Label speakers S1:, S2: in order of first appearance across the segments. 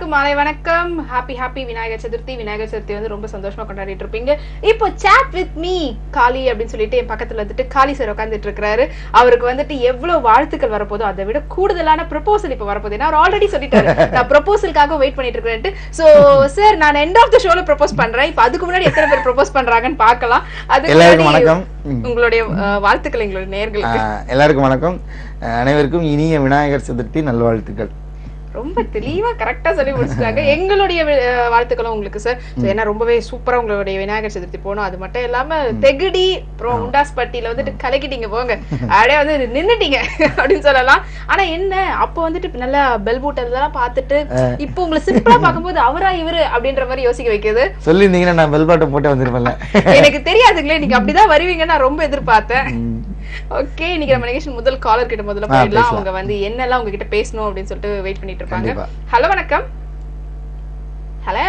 S1: அனைவருக்கும் மாலை வணக்கம் ஹாப்பி ஹாப்பி விநாயகர் சதுர்த்தி விநாயகர் சதுர்த்தி வந்து ரொம்ப சந்தோஷமா கொண்டாடிட்டு இருப்பீங்க இப்போ chat வித் மீ காளி அப்படின்னு சொல்லிட்டு என் பக்கத்துல வந்துட்டு காளி சார் உட்காந்துட்டு இருக்காரு அவருக்கு வந்துட்டு எவ்வளவு வாழ்த்துக்கள் வரப்போதோ அதை விட கூடுதலான ப்ரொபோசல் இப்போ வரப்போகுது ஏன்னா அவர் ஆல்ரெடி சொல்லிட்டாரு நான் ப்ரொபோசலுக்காக வெயிட் பண்ணிட்டு இருக்கேன்ட்டு சோ சார் நான் எண்ட் ஆஃப் த ஷோல ப்ரொபோஸ் பண்றேன் இப்போ அதுக்கு முன்னாடி எத்தனை பேர் ப்ரொபோஸ் பண்றாங்கன்னு பார்க்கலாம் அதுக்கு
S2: எல்லாருக்கும்
S1: முன்னாடி
S2: வணக்கம். ம்.
S1: உங்களுடைய அஹ், வாழ்த்துக்கள் எங்களுடைய நேர்களுக்கு
S2: ஆஹ் எல்லாருக்கும் வணக்கம் ஆஹ் அனைவருக்கும் இனிய விநாயகர் சதுர்த்தி நல்வாழ்த்துக்கள்
S1: ரொம்ப தெளிவா கரெக்டா சொல்லி முடிச்சிட்டாங்க எங்களுடைய அஹ், வாழ்த்துக்களும் உங்களுக்கு சார் ஏன்னா ரொம்பவே சூப்பரா உங்களுடைய விநாயகர் சதுர்த்தி போனோம் அது மட்டும் இல்லாம தெகுடி அப்புறம் உண்டாஸ்பட்டியில வந்துட்டு கலக்கிட்டீங்க போங்க அப்படியே வந்து நின்னுட்டீங்க அப்படின்னு சொல்லலாம் ஆனா என்ன அப்போ வந்துட்டு நல்லா பெல் பூட் எல்லாம் பார்த்துட்டு இப்போ உங்களை சிம்பிளா பார்க்கும்போது அவரா இவரு அப்படின்ற மாதிரி யோசிக்க வைக்குது
S2: சொல்லியிருந்தீங்கன்னா நான் பெல்பாட்டம் போட்டு வந்திருப்பேன்ல
S1: எனக்கு தெரியாதுங்களே நீங்க அப்படிதான் வருவீங்கன்னு நான் ரொம்ப எதிர்பார்த்தேன் ஓகே இன்னைக்கு நம்ம நிகழ்ச்சி முதல் காலர் கிட்ட முதல்ல
S2: ஆ,
S1: போயிடலாம்
S2: பேசலாம்.
S1: அவங்க வந்து என்னெல்லாம் உங்ககிட்ட பேசணும் அப்படின்னு சொல்லிட்டு வெயிட் பண்ணிட்டு இருப்பாங்க
S2: கண்டிப்பா.
S1: ஹலோ வணக்கம் ஹலோ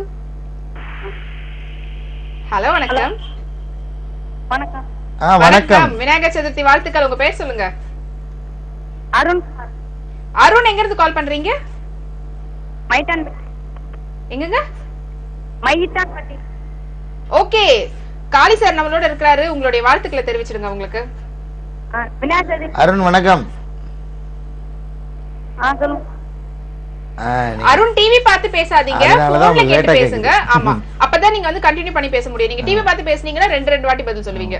S1: ஹலோ வணக்கம்
S3: வணக்கம்
S2: ஆ வணக்கம்
S1: விநாயகர் சதுர்த்தி வாழ்த்துக்கள் உங்க பேர் சொல்லுங்க
S3: அருண்
S1: அருண் எங்க இருந்து கால் பண்றீங்க
S3: மைட்டான்
S1: எங்கங்க
S3: மைட்டான்பட்டி
S1: ஓகே காளி சார் நம்மளோட இருக்கிறாரு உங்களுடைய வாழ்த்துக்களை தெரிவிச்சிடுங்க உங்களுக்கு
S3: ஆ, விநாயகர் சதுர்த்தி
S2: அருண் வணக்கம்
S3: ஆ சொல்லுங்க
S2: ஆ, நீ-
S1: அருண் டிவி பார்த்து பேசாதீங்க
S2: அதனாலதான்
S1: போன்ல
S2: உங்களுக்கு
S1: கேட்டு
S2: late ஆ
S1: பேசுங்க ஆமா அப்பதான் நீங்க வந்து கண்டினியூ பண்ணி பேச முடியும் நீங்க டிவி பார்த்து பேசுனீங்கன்னா ரெண்டு ரெண்டு வாட்டி பதில் சொல்லுவீங்க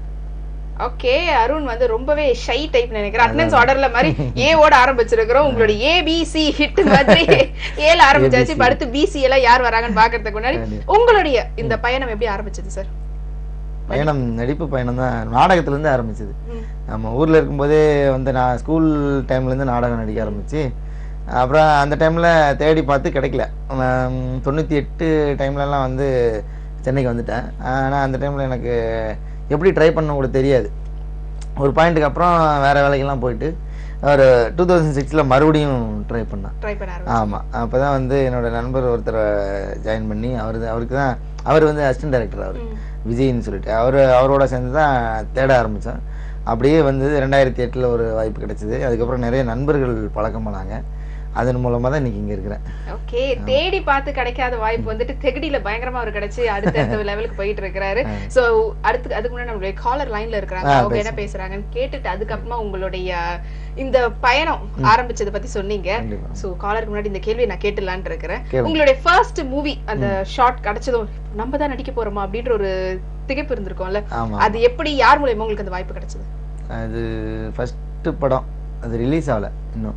S1: ஓகே அருண் வந்து ரொம்பவே ஷை டைப் நினைக்கிறேன் அட்டனன்ஸ் ஆர்டர்ல மாதிரி ஏ ஓட ஆரம்பிச்சிருக்கிறோம் உங்களுடைய ஏ பி சி ஹிட் மாதிரி ஏல ஆரம்பிச்சாச்சு இப்ப அடுத்து பிசி எல்லாம் யார் வராங்கன்னு பாக்குறதுக்கு முன்னாடி உங்களுடைய இந்த பயணம் எப்படி ஆரம்பிச்சது சார்
S2: பயணம் நடிப்பு பயணம் தான் நாடகத்துல இருந்து ஆரம்பிச்சது நம்ம ஊர்ல இருக்கும்போதே வந்து நான் ஸ்கூல் டைம்ல இருந்து நாடகம் நடிக்க ஆரம்பிச்சு அப்புறம் அந்த டைம்ல தேடி பார்த்து கிடைக்கல உம், தொண்ணூத்தி எட்டு டைம்லலாம் வந்து சென்னைக்கு வந்துட்டேன் ஆனா அந்த டைம்ல எனக்கு எப்படி ட்ரை பண்ண கூட தெரியாது ஒரு பாயிண்ட்டுக்கு அப்புறம் வேற வேலைக்கெல்லாம் போயிட்டு ஒரு டூ தௌசண்ட் சிக்ஸில் மறுபடியும் ட்ரை பண்ணேன்
S1: ட்ரை பண்ண ஆரம்பிச்சீங்க.
S2: ஆமாம் அப்போ தான் வந்து என்னோட நண்பர் ஒருத்தரை ஜாயின் பண்ணி அவர் அவருக்கு தான் அவர் வந்து அசிஸ்டன்ட் டைரக்டர் அவர்
S1: ம்.
S2: விஜய்னு சொல்லிட்டு அவர் அவரோட சேர்ந்து தான் தேட ஆரம்பித்தேன் அப்படியே வந்து ரெண்டாயிரத்தி எட்டில் ஒரு வாய்ப்பு கிடைச்சிது அதுக்கப்புறம் நிறைய நண்பர்கள் பழக்கம் பண்ணாங்க அதன் மூலமாக தான் இன்னைக்கு இங்கே இருக்கிறேன்
S1: ஓகே தேடி பார்த்து கிடைக்காத வாய்ப்பு வந்துட்டு தெகடியில பயங்கரமா அவர் கிடைச்சு அடுத்த லெவலுக்கு போயிட்டு இருக்கிறாரு சோ அடுத்து அதுக்கு முன்னாடி நம்மளுடைய காலர் லைன்ல இருக்கிறாங்க
S2: ஆ,
S1: அவங்க என்ன பேசுறாங்கன்னு கேட்டுட்டு அதுக்கப்புறமா உங்களுடைய இந்த பயணம் ஆரம்பிச்சதை பத்தி சொன்னீங்க
S2: கண்டிப்பா.
S1: சோ காலருக்கு முன்னாடி இந்த கேள்வியை நான் கேட்டுலான்னு இருக்கிறேன்
S2: கேளுங்க.
S1: உங்களுடைய ஃபர்ஸ்ட் மூவி அந்த ஷார்ட் கிடைச்சதும் நம்ம தான் நடிக்க போறோமா அப்படின்ற ஒரு திகைப்பு இருந்திருக்கும்ல
S2: ஆமாம்
S1: அது எப்படி யார் மூலியமா உங்களுக்கு அந்த வாய்ப்பு கிடைச்சது
S2: அது ஃபஸ்ட்டு படம் அது ரிலீஸ் ஆகலை இன்னும்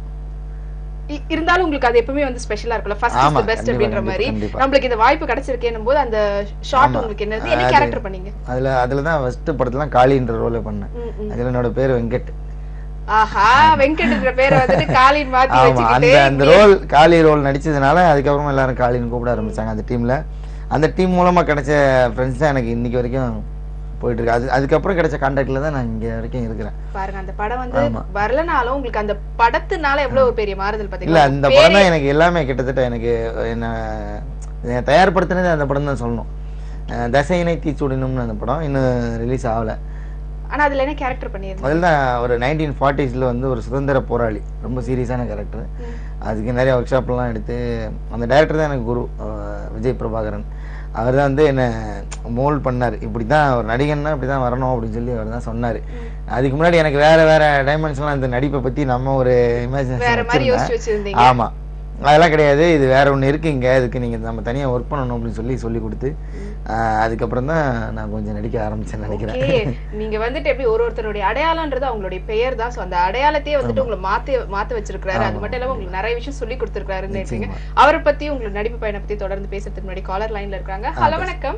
S1: இ- இருந்தாலும் உங்களுக்கு அது எப்பவுமே வந்து ஸ்பெஷலா இருக்கும்ல ஃபர்ஸ்ட் இஸ்
S2: ஆமா,
S1: தி பெஸ்ட்
S2: கண்டிப்பா,
S1: அப்படின்ற
S2: கண்டிப்பா,
S1: மாதிரி
S2: கண்டிப்பா.
S1: நம்மளுக்கு இந்த வாய்ப்பு கிடைச்சிருக்கேன்னும் போது அந்த ஷார்ட்
S2: ஆமா.
S1: உங்களுக்கு என்னது என்ன
S2: அது-
S1: கேரக்டர் பண்ணீங்க
S2: அதில் அதில் தான் ஃபஸ்ட்டு படத்துல காளின்ற ரோலை பண்ணேன்
S1: ம், ம்.
S2: அதில் என்னோட பேர் வெங்கட்
S1: ஆஹா வெங்கட்ன்ற பேரை வந்துட்டு காலின் மாத்தி
S2: ஆமா அந்த
S1: வச்சுக்கிட்டு
S2: அந்த ரோல் காளி ரோல் நடிச்சதுனால அதுக்கப்புறமா எல்லாரும் காளின்னு கூப்பிட ஆரம்பிச்சாங்க அந்த டீம்ல அந்த டீம் மூலமா கிடைச்ச ஃப்ரெண்ட்ஸ் தான் எனக்கு இன்னைக்கு வரைக்கும் போயிட்டு இருக்கு அது அதுக்கப்புறம் கிடைச்ச கான்டாக்ட்ல தான் நான் இங்க வரைக்கும் இருக்கிறேன்
S1: பாருங்க அந்த படம் வந்து
S2: ஆமா.
S1: வரலனாலும் உங்களுக்கு அந்த படத்துனால எவ்வளவு ஒரு பெரிய மாறுதல்
S2: இல்ல
S1: பாத்தீங்களா
S2: அந்த படம் தான் எனக்கு எல்லாமே கிட்டத்தட்ட எனக்கு என்ன என்னை தயார்படுத்தினது அந்த படம் தான் சொல்லணும் அஹ் தசையினை தீச்சுடணும்னு அந்த படம் இன்னும் ரிலீஸ் ஆகல
S1: ஆனா அதுல என்ன கேரக்டர் பண்ணிருந்தீங்க
S2: அதில் தான் ஒரு நைன்டீன் ஃபார்ட்டிஸில் வந்து ஒரு சுதந்திர போராளி ரொம்ப சீரியஸான கேரக்டர் அதுக்கு நிறைய ஒர்க் ஷாப்லாம் எடுத்து அந்த டைரக்டர் தான் எனக்கு குரு அஹ் விஜய் பிரபாகரன் அவர் தான் வந்து என்னை மோல்ட் பண்ணார் இப்படி தான் ஒரு நடிகன்னா இப்படி தான் வரணும் அப்படின்னு சொல்லி அவர் தான் சொன்னார் அதுக்கு முன்னாடி எனக்கு வேற வேற டைமென்ஷன்லாம் இந்த நடிப்பை பற்றி நம்ம ஒரு
S1: வேற
S2: இமேஜினேஷன்
S1: மாதிரி யோசிச்சு
S2: வச்சிருந்தேன்
S1: வச்சிருந்தீங்க
S2: ஆமா அதெல்லாம் கிடையாது இது வேற ஒன்று இருக்கு இங்க இதுக்கு நீங்க நம்ம தனியா ஒர்க் பண்ணணும் அப்படின்னு சொல்லி சொல்லி கொடுத்து ஆஹ் அதுக்கப்புறம் தான் நான் கொஞ்சம் நடிக்க ஆரம்பிச்சேன்னு நினைக்கிறேன்
S1: ஓகே நீங்க வந்துட்டு எப்படி ஒரு ஒருத்தருடைய அடையாளம்ன்றது அவங்களுடைய பெயர் தான் சோ அந்த அடையாளத்தையே வந்துட்டு உங்களை மாத்தி மாத்த வச்சிருக்காரு அது மட்டும் இல்லாம உங்களுக்கு நிறைய விஷயம் சொல்லி கொடுத்திருக்காருன்னு இருக்கீங்க அவரை பத்தி உங்களுக்கு நடிப்பு பயணம் பத்தி தொடர்ந்து பேசுறதுக்கு முன்னாடி காலர் லைன்ல இருக்காங்க ஹலோ வணக்கம்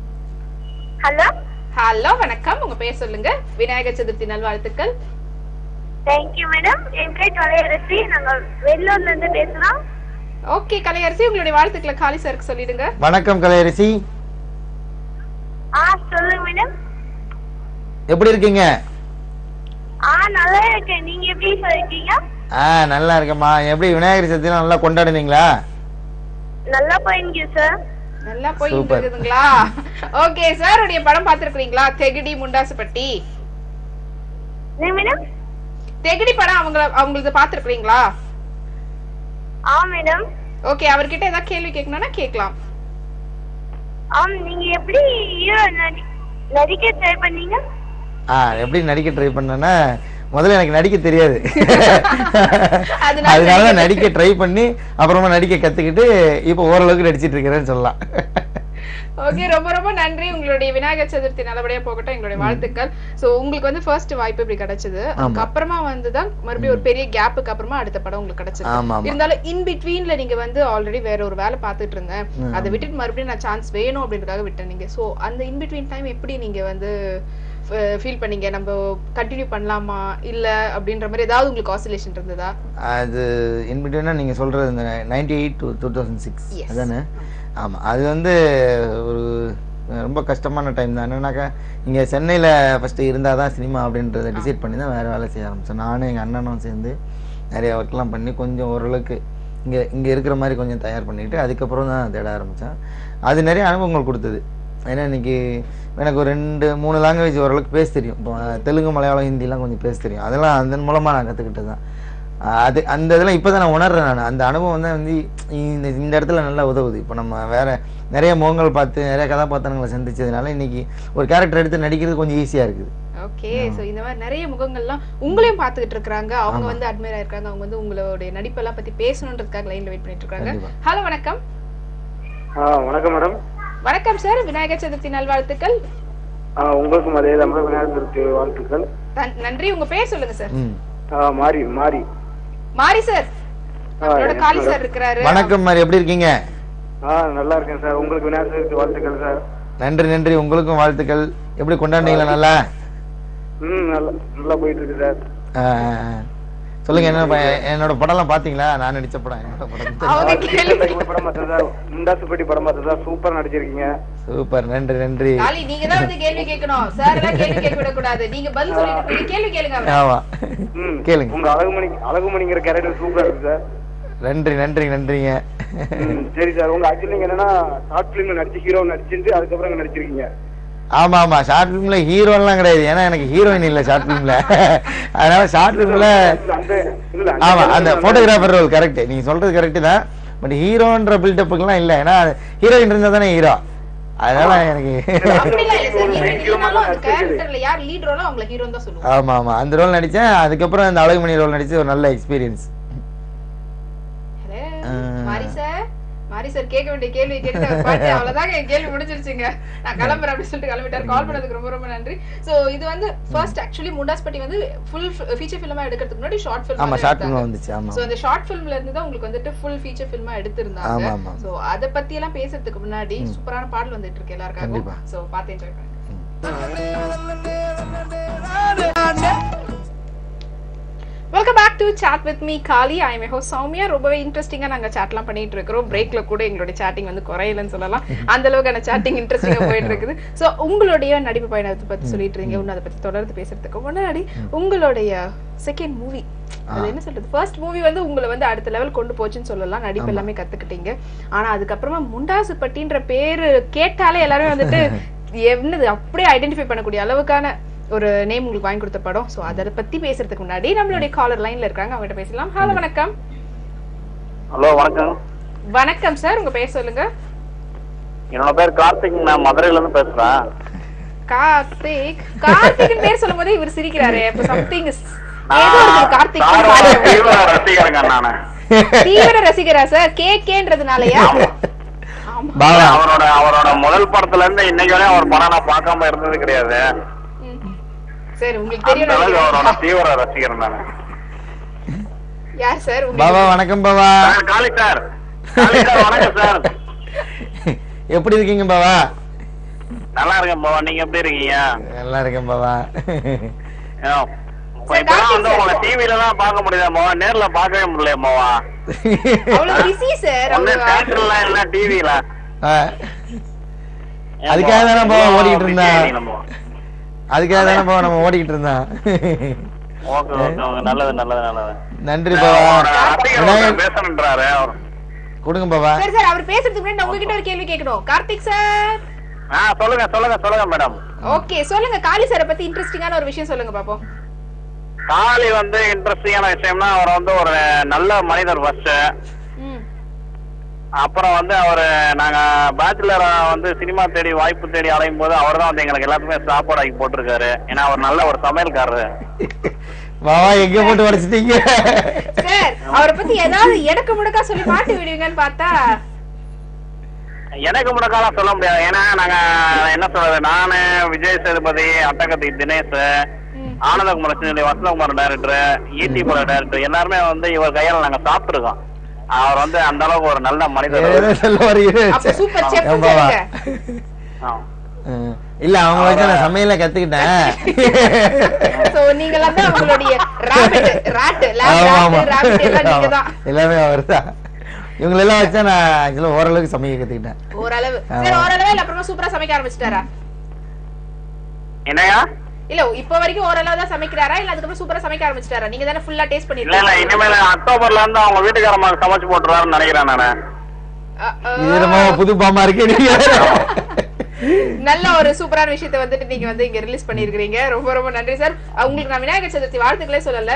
S3: ஹலோ
S1: ஹலோ வணக்கம் உங்க பேர் சொல்லுங்க விநாயகர் சதுர்த்தி நல்வாழ்த்துக்கள்
S3: தேங்க்யூ மேடம் என் பேர் கலையரசி நாங்க வெள்ளூர்ல இருந்து பேசுறோம்
S1: ஓகே கலையரசி உங்களுடைய வாழ்த்துக்களை காலி சாருக்கு சொல்லிடுங்க
S2: வணக்கம் கலையரசி
S3: ஆ சொல்லுங்க மேடம்
S2: எப்படி இருக்கீங்க
S3: ஆ நல்லா இருக்கேன் நீங்க எப்படி இருக்கீங்க
S2: ஆ நல்லா இருக்கேம்மா எப்படி விநாயகர் சதுர்த்திலாம் நல்லா கொண்டாடுனீங்களா
S3: நல்லா போயிங்க சார்
S1: நல்லா போயிட்டு
S2: Super.
S1: இருக்குதுங்களா ஓகே சார் உடைய படம் பாத்துருக்கீங்களா தெகிடி முண்டாசுப்பட்டி
S3: என்ன மேடம்
S1: தெகிடி படம் அவங்க அவங்களுக்கு பாத்துருக்கீங்களா
S3: ஆ மேடம்
S1: ஓகே அவர்கிட்ட ஏதாவது கேள்வி கேட்கணும்னா கேட்கலாம்
S3: ஆம் நீங்க எப்படி ஹீரோ நடி நடிக்க ட்ரை பண்ணீங்க
S2: ஆ எப்படி நடிக்க ட்ரை பண்ணேன்னா முதல்ல எனக்கு நடிக்க தெரியாது
S1: அதனால
S2: அதனால தான் நடிக்க ட்ரை பண்ணி அப்புறமா நடிக்க கத்துக்கிட்டு இப்போ ஓரளவுக்கு நடிச்சிட்டு இருக்கிறேன்னு சொல்லலாம்
S1: ஓகே ரொம்ப ரொம்ப நன்றி உங்களுடைய விநாயகர் சதுர்த்தி நல்லபடியா போகட்டும் எங்களுடைய வாழ்த்துக்கள் சோ உங்களுக்கு வந்து ஃபர்ஸ்ட் வாய்ப்பு இப்படி கிடைச்சது அதுக்கப்புறமா வந்து தான் மறுபடியும் ஒரு பெரிய கேப்புக்கு அப்புறமா அடுத்த படம் உங்களுக்கு கிடைச்சது
S2: ஆமா ஆமா
S1: இருந்தாலும் இன் பிட்வீன்ல நீங்க வந்து ஆல்ரெடி வேற ஒரு வேலை பார்த்துட்டு இருந்தேன் அதை விட்டுட்டு மறுபடியும் நான் சான்ஸ் வேணும் அப்படின்றதுக்காக விட்டேன் நீங்க சோ அந்த இன் பிட்வீன் டைம் எப்படி நீங்க வந்து ஃபீல் பண்ணீங்க நம்ம கண்டினியூ பண்ணலாமா இல்ல அப்படின்ற மாதிரி ஏதாவது உங்களுக்கு ஆசிலேஷன் இருந்ததா
S2: அது இன்பிட்வீனா நீங்கள் சொல்கிறது இந்த ninety eight to two thousand six
S1: Yes.
S2: அதானே ஆமாம் அது வந்து ஒரு ரொம்ப கஷ்டமான டைம் தான் என்னன்னாக்கா இங்கே சென்னையில் ஃபஸ்ட்டு இருந்தால் தான் சினிமா அப்படின்றத டிசைட் பண்ணி தான் வேறு வேலை செய்ய ஆரம்பித்தோம் நானும் எங்கள் அண்ணனும் சேர்ந்து நிறைய ஒர்க்லாம் பண்ணி கொஞ்சம் ஓரளவுக்கு இங்கே இங்கே இருக்கிற மாதிரி கொஞ்சம் தயார் பண்ணிட்டு அதுக்கப்புறம் தான் தேட ஆரம்பித்தேன் அது நிறைய அனுபவங்கள் கொடுத்தது ஏன்னா இன்னைக்கு எனக்கு ஒரு ரெண்டு மூணு லாங்குவேஜ் ஓரளவுக்கு பேச தெரியும் இப்போ தெலுங்கு மலையாளம் ஹிந்திலாம் கொஞ்சம் பேச தெரியும் அதெல்லாம் அதன் மூலமாக நான் கற்றுக்கிட்டது தான் அது அந்த இதெல்லாம் இப்போ தான் நான் உணர்றேன் நான் அந்த அனுபவம் தான் வந்து இந்த இந்த இடத்துல நல்லா உதவுது இப்போ நம்ம வேற நிறைய முகங்கள் பார்த்து நிறைய கதாபாத்திரங்களை சந்திச்சதுனால இன்னைக்கு ஒரு கேரக்டர் எடுத்து நடிக்கிறது கொஞ்சம் ஈஸியாக இருக்குது
S1: ஓகே சோ இந்த மாதிரி நிறைய முகங்கள்லாம் உங்களையும் பார்த்துக்கிட்டு இருக்காங்க அவங்க வந்து அட்மையர் ஆயிருக்காங்க அவங்க வந்து உங்களுடைய நடிப்பெல்லாம் பத்தி பேசணுன்றதுக்காக லைன்ல வெயிட் பண்ணிட்டு இருக்காங்க
S2: கண்டிப்பா.
S1: ஹலோ வணக்கம்
S4: ஆ வணக்கம் மேடம்
S1: வணக்கம் சார் விநாயகர் சதுர்த்தி நல்வாழ்த்துக்கள்
S4: ஆ உங்களுக்கும் அதே தான் விநாயகர் சதுர்த்தி வாழ்த்துக்கள்
S1: தன்- நன்றி உங்க பேர் சொல்லுங்க சார்
S2: ம்
S4: ஆ மாறி மாறி
S1: மாரி சார்
S4: ஆ,
S1: நம்மளோட
S4: yes,
S1: காளி
S4: madam.
S1: சார் இருக்கிறாரு
S2: வணக்கம் மாதிரி எப்படி இருக்கீங்க
S4: ஆ நல்லா இருக்கேன் சார் உங்களுக்கு விநாயகர் சதுர்த்தி வாழ்த்துக்கள் சார்
S2: நன்றி நன்றி உங்களுக்கும் வாழ்த்துக்கள் எப்படி கொண்டாடுனீங்களா நல்லா
S4: ம் நல்லா நல்லா போயிட்டு இருக்கு சார்
S2: ஆ, ஆ, ஆ. சொல்லுங்க என்ன ப- என்னோட படம்லாம் பாத்தீங்களா நான் நடிச்ச படம் என்னோட படம்
S1: அவங்க கேள்வி
S4: இந்த படம் பார்த்தேன் சார் முண்டாசுப்பட்டி படம் பார்த்தேன் சார் சூப்பர் நடிச்சிருக்கீங்க
S2: சூப்பர் நன்றி நன்றி
S1: காளி நீங்க தான் வந்து கேள்வி கேட்கணும் சார் எல்லாம் கேள்வி கேட்க விட கூடாது நீங்க பதில் சொல்லிட்டு இருக்கீங்க. கேள்வி கேளுங்க அவரை.
S2: ஆமா
S4: ம்
S2: கேளுங்க
S4: உங்க அழகுமணி அழகுமணிங்கிற கேரக்டர் சூப்பரா இருக்கு சார்
S2: நன்றி நன்றி நன்றிங்க
S4: ம், சரி சார் உங்க ஆக்சுவலி நீங்க என்னன்னா ஷார்ட் பிலிம் நடிச்சு ஹீரோ நடிச்சிட்டு அதுக்கப்புறம் இங்க நடிச்சிருக்கீங்க
S2: ஆமா ஆமா ஷார்ட் ஃபிலிம்ல ஹீரோலாம் கிடையாது ஏன்னா எனக்கு ஹீரோயின் இல்ல ஷார்ட் ஃபிலிம்ல அதனால ஷார்ட் ஃபிலிம்ல
S4: அந்த இல்ல
S2: ஆமா அந்த போட்டோகிராஃபர் ரோல் கரெக்ட் நீங்க சொல்றது கரெக்ட் தான் பட் ஹீரோன்ற பில்டப்புக்குலாம் இல்ல ஏன்னா ஹீரோயின் இருந்தா தானே ஹீரோ அதனால எனக்கு
S1: அப்படிலாம் இல்ல சார் ஹீரோயின் இல்லைனாலும் அந்த கேரக்டர்ல யார் லீட் ரோலோ அவங்கள ஹீரோன்னு தான் சொல்லுவோம்
S2: ஆமா ஆமா அந்த ரோல் நடிச்சேன் அதுக்கப்புறம் அந்த அழகுமணி ரோல் நடிச்சு ஒரு நல்ல experience
S1: hello Mari sir Mari sir கேட்க வேண்டிய கேள்வி கேட்டு அவர் பாட்டு அவ்வளவுதாங்க என் கேள்வி முடிஞ்சிருச்சுங்க நான் கிளம்புறேன் அப்படின்னு சொல்லிட்டு கிளம்பிட்டாரு கால் பண்ணதுக்கு ரொம்ப ரொம்ப நன்றி சோ இது வந்து ஃபர்ஸ்ட் ஆக்சுவலி முண்டாஸ்பட்டி வந்து ஃபுல் ஃபீச்சர் ஃபிலிமா எடுக்கிறதுக்கு முன்னாடி ஷார்ட் ஃபிலிம்
S2: ஆமா ஷார்ட் ஃபிலிம் வந்துச்சு ஆமா
S1: சோ அந்த ஷார்ட் ஃபிலிம்ல இருந்து தான் உங்களுக்கு வந்துட்டு ஃபுல் ஃபீச்சர் ஃபிலிமா எடுத்திருந்தாங்க
S2: ஆமா, ஆமா.
S1: சோ அத பத்தி எல்லாம் பேசுறதுக்கு முன்னாடி சூப்பரான பாடல் வந்துட்டு இருக்கு எல்லாருக்காகவும்
S2: கண்டிப்பா.
S1: சோ பார்த்து என்ஜாய் பண்ணுங்க welcome back to chat with me காலி ஐ மே ஹோ சௌமியா ரொம்பவே இன்ட்ரெஸ்டிங்கா நாங்க சாட்லாம் பண்ணிட்டு இருக்கிறோம் பிரேக்ல கூட எங்களுடைய சாட்டிங் வந்து குறையலன்னு சொல்லலாம் அந்த அளவுக்கான சாட்டிங் இன்ட்ரெஸ்டிங்கா போயிட்டு இருக்குது சோ உங்களுடைய நடிப்பு பயணத்தை பத்தி சொல்லிட்டு இருக்கீங்க இன்னும் அதை பத்தி தொடர்ந்து பேசுறதுக்கு முன்னாடி உங்களுடைய செகண்ட் மூவி அது என்ன சொல்றது ஃபர்ஸ்ட் மூவி வந்து உங்களை வந்து அடுத்த லெவல் கொண்டு போச்சுன்னு சொல்லலாம் நடிப்பு எல்லாமே கத்துக்கிட்டீங்க ஆனா அதுக்கப்புறமா முண்டாசு பட்டின்ற பேரு கேட்டாலே எல்லாரும் வந்துட்டு என்னது அப்படியே ஐடென்டிஃபை பண்ணக்கூடிய அளவுக்கான ஒரு நேம் உங்களுக்கு வாங்கி கொடுத்த படம் சோ அத பத்தி பேசுறதுக்கு முன்னாடி நம்மளுடைய காலர் லைன்ல இருக்காங்க அவங்ககிட்ட பேசலாம் ஹலோ வணக்கம்
S4: ஹலோ வணக்கம்
S1: வணக்கம் சார் உங்க பேர் சொல்லுங்க
S4: என்னோட பேர் கார்த்திக் நான் மதுரையில இருந்து பேசுறேன்
S1: கார்த்திக் கார்த்திக் பேர் சொல்லும் போதே இவர் சிரிக்கிறாரு அப்ப சம்திங் ஏதோ ஒரு கார்த்திக்
S4: தீவிர ரசிகருங்க நானு
S1: தீவிர ரசிகரா சார் கே கேன்றதுனாலயா ஆமா
S2: பாவா
S4: அவரோட அவரோட முதல் படத்துல இருந்து இன்னைக்கு வரையும் அவர் படம் நான் பார்க்காம இருந்தது கிடையாது
S1: ம். சரி உங்களுக்கு
S4: அந்த அளவுக்கு
S1: தெரியும்
S4: அவரோட தீவிர ரசிகர் நானு
S1: யார் சார்
S2: பாவா வணக்கம் Bava
S4: sir Kali sir Kali sir வணக்கம் சார்
S2: எப்படி இருக்கீங்க பாவா
S4: நல்லா இருக்கேன் பாவா நீங்க எப்படி இருக்கீங்க
S2: நல்லா இருக்கேன் பாவா
S4: ஆ. இப்ப இப்பதான் வந்து உங்களை டிவில தான் பார்க்க முடியுது அம்மாவா நேர்ல பார்க்கவே முடியல அம்மாவா
S1: அவ்வளவு பிஸி சார்
S4: ஒண்ணு தியேட்டர்ல இல்ல டிவில
S2: ஆ, அதுக்காக தானே பாவா ஓடிக்கிட்டு இருந்தான் அதுக்காக தானே பாவா நம்ம ஓடிக்கிட்டு இருந்தான்
S4: ஓகே ஓகே ஓகே நல்லது நல்லது நல்லது
S2: நன்றி பாவா
S4: ரசிகர் ஒருத்தர் பேசணுன்றாரு அவர்
S2: கொடுங்க பாவா
S1: சரி சார் அவர் பேசுறதுக்கு முன்னாடி நான் உங்ககிட்ட ஒரு கேள்வி கேட்கணும் கார்த்திக் சார்
S4: ஆ சொல்லுங்க சொல்லுங்க சொல்லுங்க மேடம்
S1: ஓகே சொல்லுங்க காளி சாரை பத்தி இன்ட்ரெஸ்டிங்கான ஒரு விஷயம் சொல்லுங்க பாப்போம்
S4: காளி வந்து இன்ட்ரெஸ்டிங்கான விஷயம்னா அவர் வந்து ஒரு நல்ல மனிதர் ஃபர்ஸ்ட்
S1: ம்
S4: அப்புறம் வந்து அவரு நாங்க பேச்சுலர் வந்து சினிமா தேடி வாய்ப்பு தேடி அலையும் போது அவர் தான் வந்து எங்களுக்கு எல்லாத்துக்குமே சாப்பாடு ஆக்கி போட்டிருக்காரு ஏன்னா அவர் நல்ல ஒரு சமையல்காரரு
S2: மாமா எங்க போட்டு உடைச்சிட்டீங்க
S1: சார் அவரை பத்தி ஏதாவது எடக்கு முடக்கா சொல்லி மாட்டி விடுவீங்கன்னு பார்த்தா
S4: எனக்கு முடக்காலாம் சொல்ல முடியாது ஏன்னா நாங்க என்ன சொல்றது நானு விஜய் சேதுபதி அட்டகத்தி தினேஷ்
S1: ம்.
S4: ஆனந்தகுமார் சின்னி வசந்தகுமார் டைரக்டர் ஈடி பட டைரக்டர் எல்லாருமே வந்து இவர் கையால நாங்க சாப்பிட்டுருக்கோம் அவர் வந்து அந்த அளவுக்கு ஒரு நல்ல மனிதர்
S2: ஏதோ சொல்ல வரீங்க
S1: அப்ப சூப்பர் செஃப்
S2: ஏன் பாவா?
S1: சொல்லுங்க
S4: ஆ.
S2: ம். இல்ல அவங்க வச்சு நான் சமையல கத்துக்கிட்டேன்
S1: சோ நீங்களாம் தான் உங்களுடைய ராபிட் ராட்
S2: ஆமா, ஆமா.
S1: லேப் ராபிட் எல்லாம் நீங்க தான்
S2: ஆமா. எல்லாமே அவர்தான் இவங்களெல்லாம் வச்சா நான் ஆக்சுவலா ஓரளவுக்கு சமைக்க கத்துக்கிட்டேன்
S1: ஓரளவு சரி ஓரளவு இல்ல அப்புறமா சூப்பரா சமைக்க ஆரம்பிச்சிட்டாரா
S4: என்னங்க
S1: இல்ல இப்ப வரைக்கும் ஓரளவு தான் சமைக்கிறாரா இல்ல அதுக்கப்புறம் சூப்பரா சமைக்க ஆரம்பிச்சிட்டாரா நீங்க தானே ஃபுல்லா டேஸ்ட்
S4: இல்ல இல்ல
S1: பண்ணிருக்கீங்க
S4: இனிமேல அக்டோபர்ல இருந்து அவங்க வீட்டுக்காரமா சமைச்சு போட்டுருவாருன்னு நினைக்கிறேன் நானு
S1: அ, அ,
S2: இது என்னமோ புது பாமா இருக்கே நீங்க
S1: நல்ல ஒரு சூப்பரான விஷயத்தை வந்துட்டு நீங்க வந்து இங்க ரிலீஸ் பண்ணிருக்கீங்க ரொம்ப ரொம்ப நன்றி சார் உங்களுக்கு நான் விநாயகர் சதுர்த்தி வாழ்த்துக்களே சொல்லல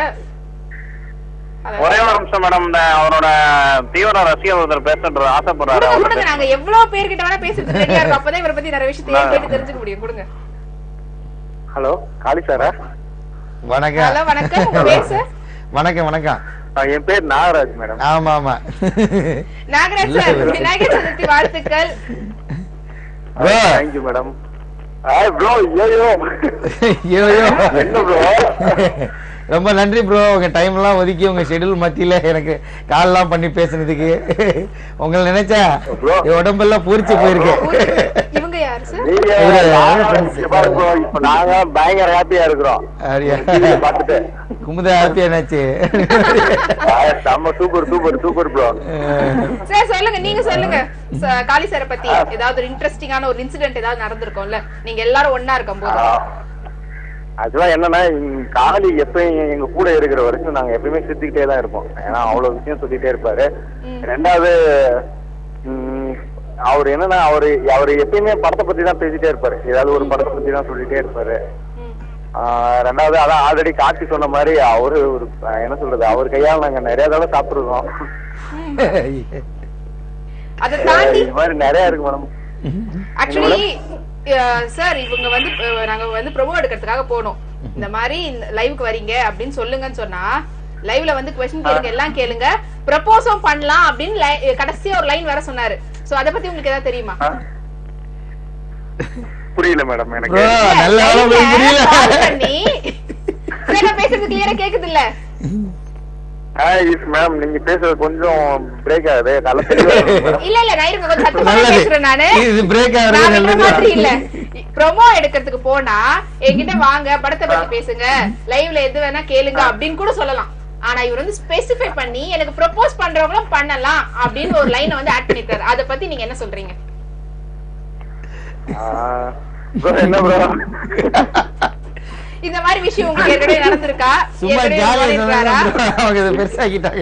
S1: Hello.
S4: ஒரே ஒரு நிமிஷம் மேடம் இந்த அவரோட தீவிர ரசிகர் ஒருத்தர் பேசுறது ஆசைப்படுறாரு
S1: கொடுங்க கொடுங்க
S4: அவர்கிட்ட
S1: நாங்க எவ்வளவு பேர்கிட்ட வேணா பேசுறதுக்கு ரெடியா இருக்கோம் அப்பதான் இவரை பத்தி நிறைய விஷயத்தை ஏன் கேட்டு தெரிஞ்சுக்க முடியும் கொடுங்க
S4: ஹலோ காளி சாரா
S2: வணக்கம்
S1: ஹலோ வணக்கம் உங்க பேர் சார்
S2: வணக்கம் வணக்கம்
S4: என் பேர் நாகராஜ் மேடம்
S2: ஆமா ஆமா
S1: நாகராஜ் சார் விநாயகர் சதுர்த்தி வாழ்த்துக்கள்
S2: Bro.
S4: தேங்க்யூ மேடம் ப்ரோ ஐயோ
S2: ஐயோ
S4: என்ன bro?
S2: ரொம்ப நன்றி ப்ரோ உங்க டைம் எல்லாம் ஒதுக்கி உங்க ஷெட்யூல் மத்தியில எனக்கு கால் எல்லாம் பண்ணி பேசுனதுக்கு உங்களை நினைச்சா
S4: Bro.
S2: என் உடம்பெல்லாம் பூரிச்சு போயிருக்கு
S1: இவங்க யாரு சார்
S4: நீங்க
S2: இவரு
S4: நாங்க
S2: friends.
S4: இங்க பாருங்க bro, இப்ப நாங்க பயங்கர ஹாப்பியா இருக்கிறோம்
S2: அப்படியா
S4: TV ல பார்த்துட்டு
S2: குமுதா ஹாப்பியா என்னாச்சு
S4: ஆ, செம்ம super super super bro
S1: sir சொல்லுங்க நீங்க சொல்லுங்க ச- காளி சாரை பத்தி ஏதாவது ஒரு இன்ட்ரெஸ்டிங்கான ஒரு இன்சிடென்ட் ஏதாவது நடந்திருக்கும்ல நீங்க எல்லாரும் ஒண்ணா இருக்கும் போது
S4: ஆக்சுவலா என்னன்னா இங்க காளி எப்பயும் எங்க கூட இருக்கிற வரைக்கும் நாங்க எப்பயுமே சுத்திக்கிட்டே தான் இருப்போம் ஏன்னா அவ்வளவு விஷயம் சொல்லிட்டே இருப்பாரு
S1: ம்.
S4: ரெண்டாவது ம், அவர் என்னன்னா அவரு அவர் எப்பயுமே படத்தை பத்தி தான் பேசிட்டே இருப்பாரு ஏதாவது ஒரு படத்தை பத்தி தான் சொல்லிட்டே இருப்பாரு
S1: ம்.
S4: ஆஹ் ரெண்டாவது அதான் ஆல்ரெடி காட்சி சொன்ன மாதிரி அவரு ஒரு ஆஹ் என்ன சொல்றது அவர் கையால நாங்க நிறைய தடவை சாப்பிட்டுருக்கோம்
S1: அதை தாண்டி
S4: இது மாதிரி நிறைய இருக்கு மேடம்
S1: ஆக்சுவலி சார் இவங்க வந்து அஹ், நாங்க வந்து ப்ரோமோ எடுக்கிறதுக்காக போனோம் இந்த மாதிரி லைவுக்கு வரீங்க அப்படின்னு சொல்லுங்கன்னு சொன்னா லைவ்ல வந்து கொஸ்டின் கேளுங்க எல்லாம் கேளுங்க ப்ரப்போஸும் பண்ணலாம் அப்படின்னு li- கடைசியா ஒரு லைன் வேற சொன்னாரு சோ அத பத்தி உங்களுக்கு ஏதாவது தெரியுமா
S4: புரியல மேடம்
S2: ப்ரோ நல்ல வேலை உங்களுக்கு புரியல
S1: Call பண்ணி சரி, நான் பேசுறது கிளியரா கேக்குது இல்ல
S4: மேம் நீங்க பேசுறது கொஞ்சம் பிரேக் ஆகுது நல்ல தெளிவா இருக்கு madam.
S1: இல்ல இல்ல நான் இருங்க கொஞ்சம் சத்தமா
S2: நல்லது.
S1: பேசுறேன் நானு
S2: இது பிரேக்
S1: நான்
S2: ஆகுறது
S1: இந்த
S2: நல்லது
S1: மாதிரி இல்ல ப்ரோமோ எடுக்கிறதுக்கு போனா என்கிட்ட வாங்க படத்தை பத்தி பேசுங்க லைவ்ல எது வேணா கேளுங்க அப்படின்னு கூட சொல்லலாம் ஆனா இவர் வந்து ஸ்பெசிஃபை பண்ணி எனக்கு ப்ரொபோஸ் பண்றவங்களும் பண்ணலாம் அப்படின்னு ஒரு லைனை வந்து ஆட் பண்ணிருக்காரு அத பத்தி நீங்க என்ன சொல்றீங்க
S4: ஆஹ் bro, என்ன ப்ரோ
S1: இந்த மாதிரி விஷயம் உங்களுக்கு ஏற்கனவே நடந்திருக்கா
S2: சும்மா
S1: ஏற்கனவே
S2: ஜாலியா
S1: பண்ணிருக்காரா?
S2: அவங்க இதை பெருசாக்கிட்டாங்க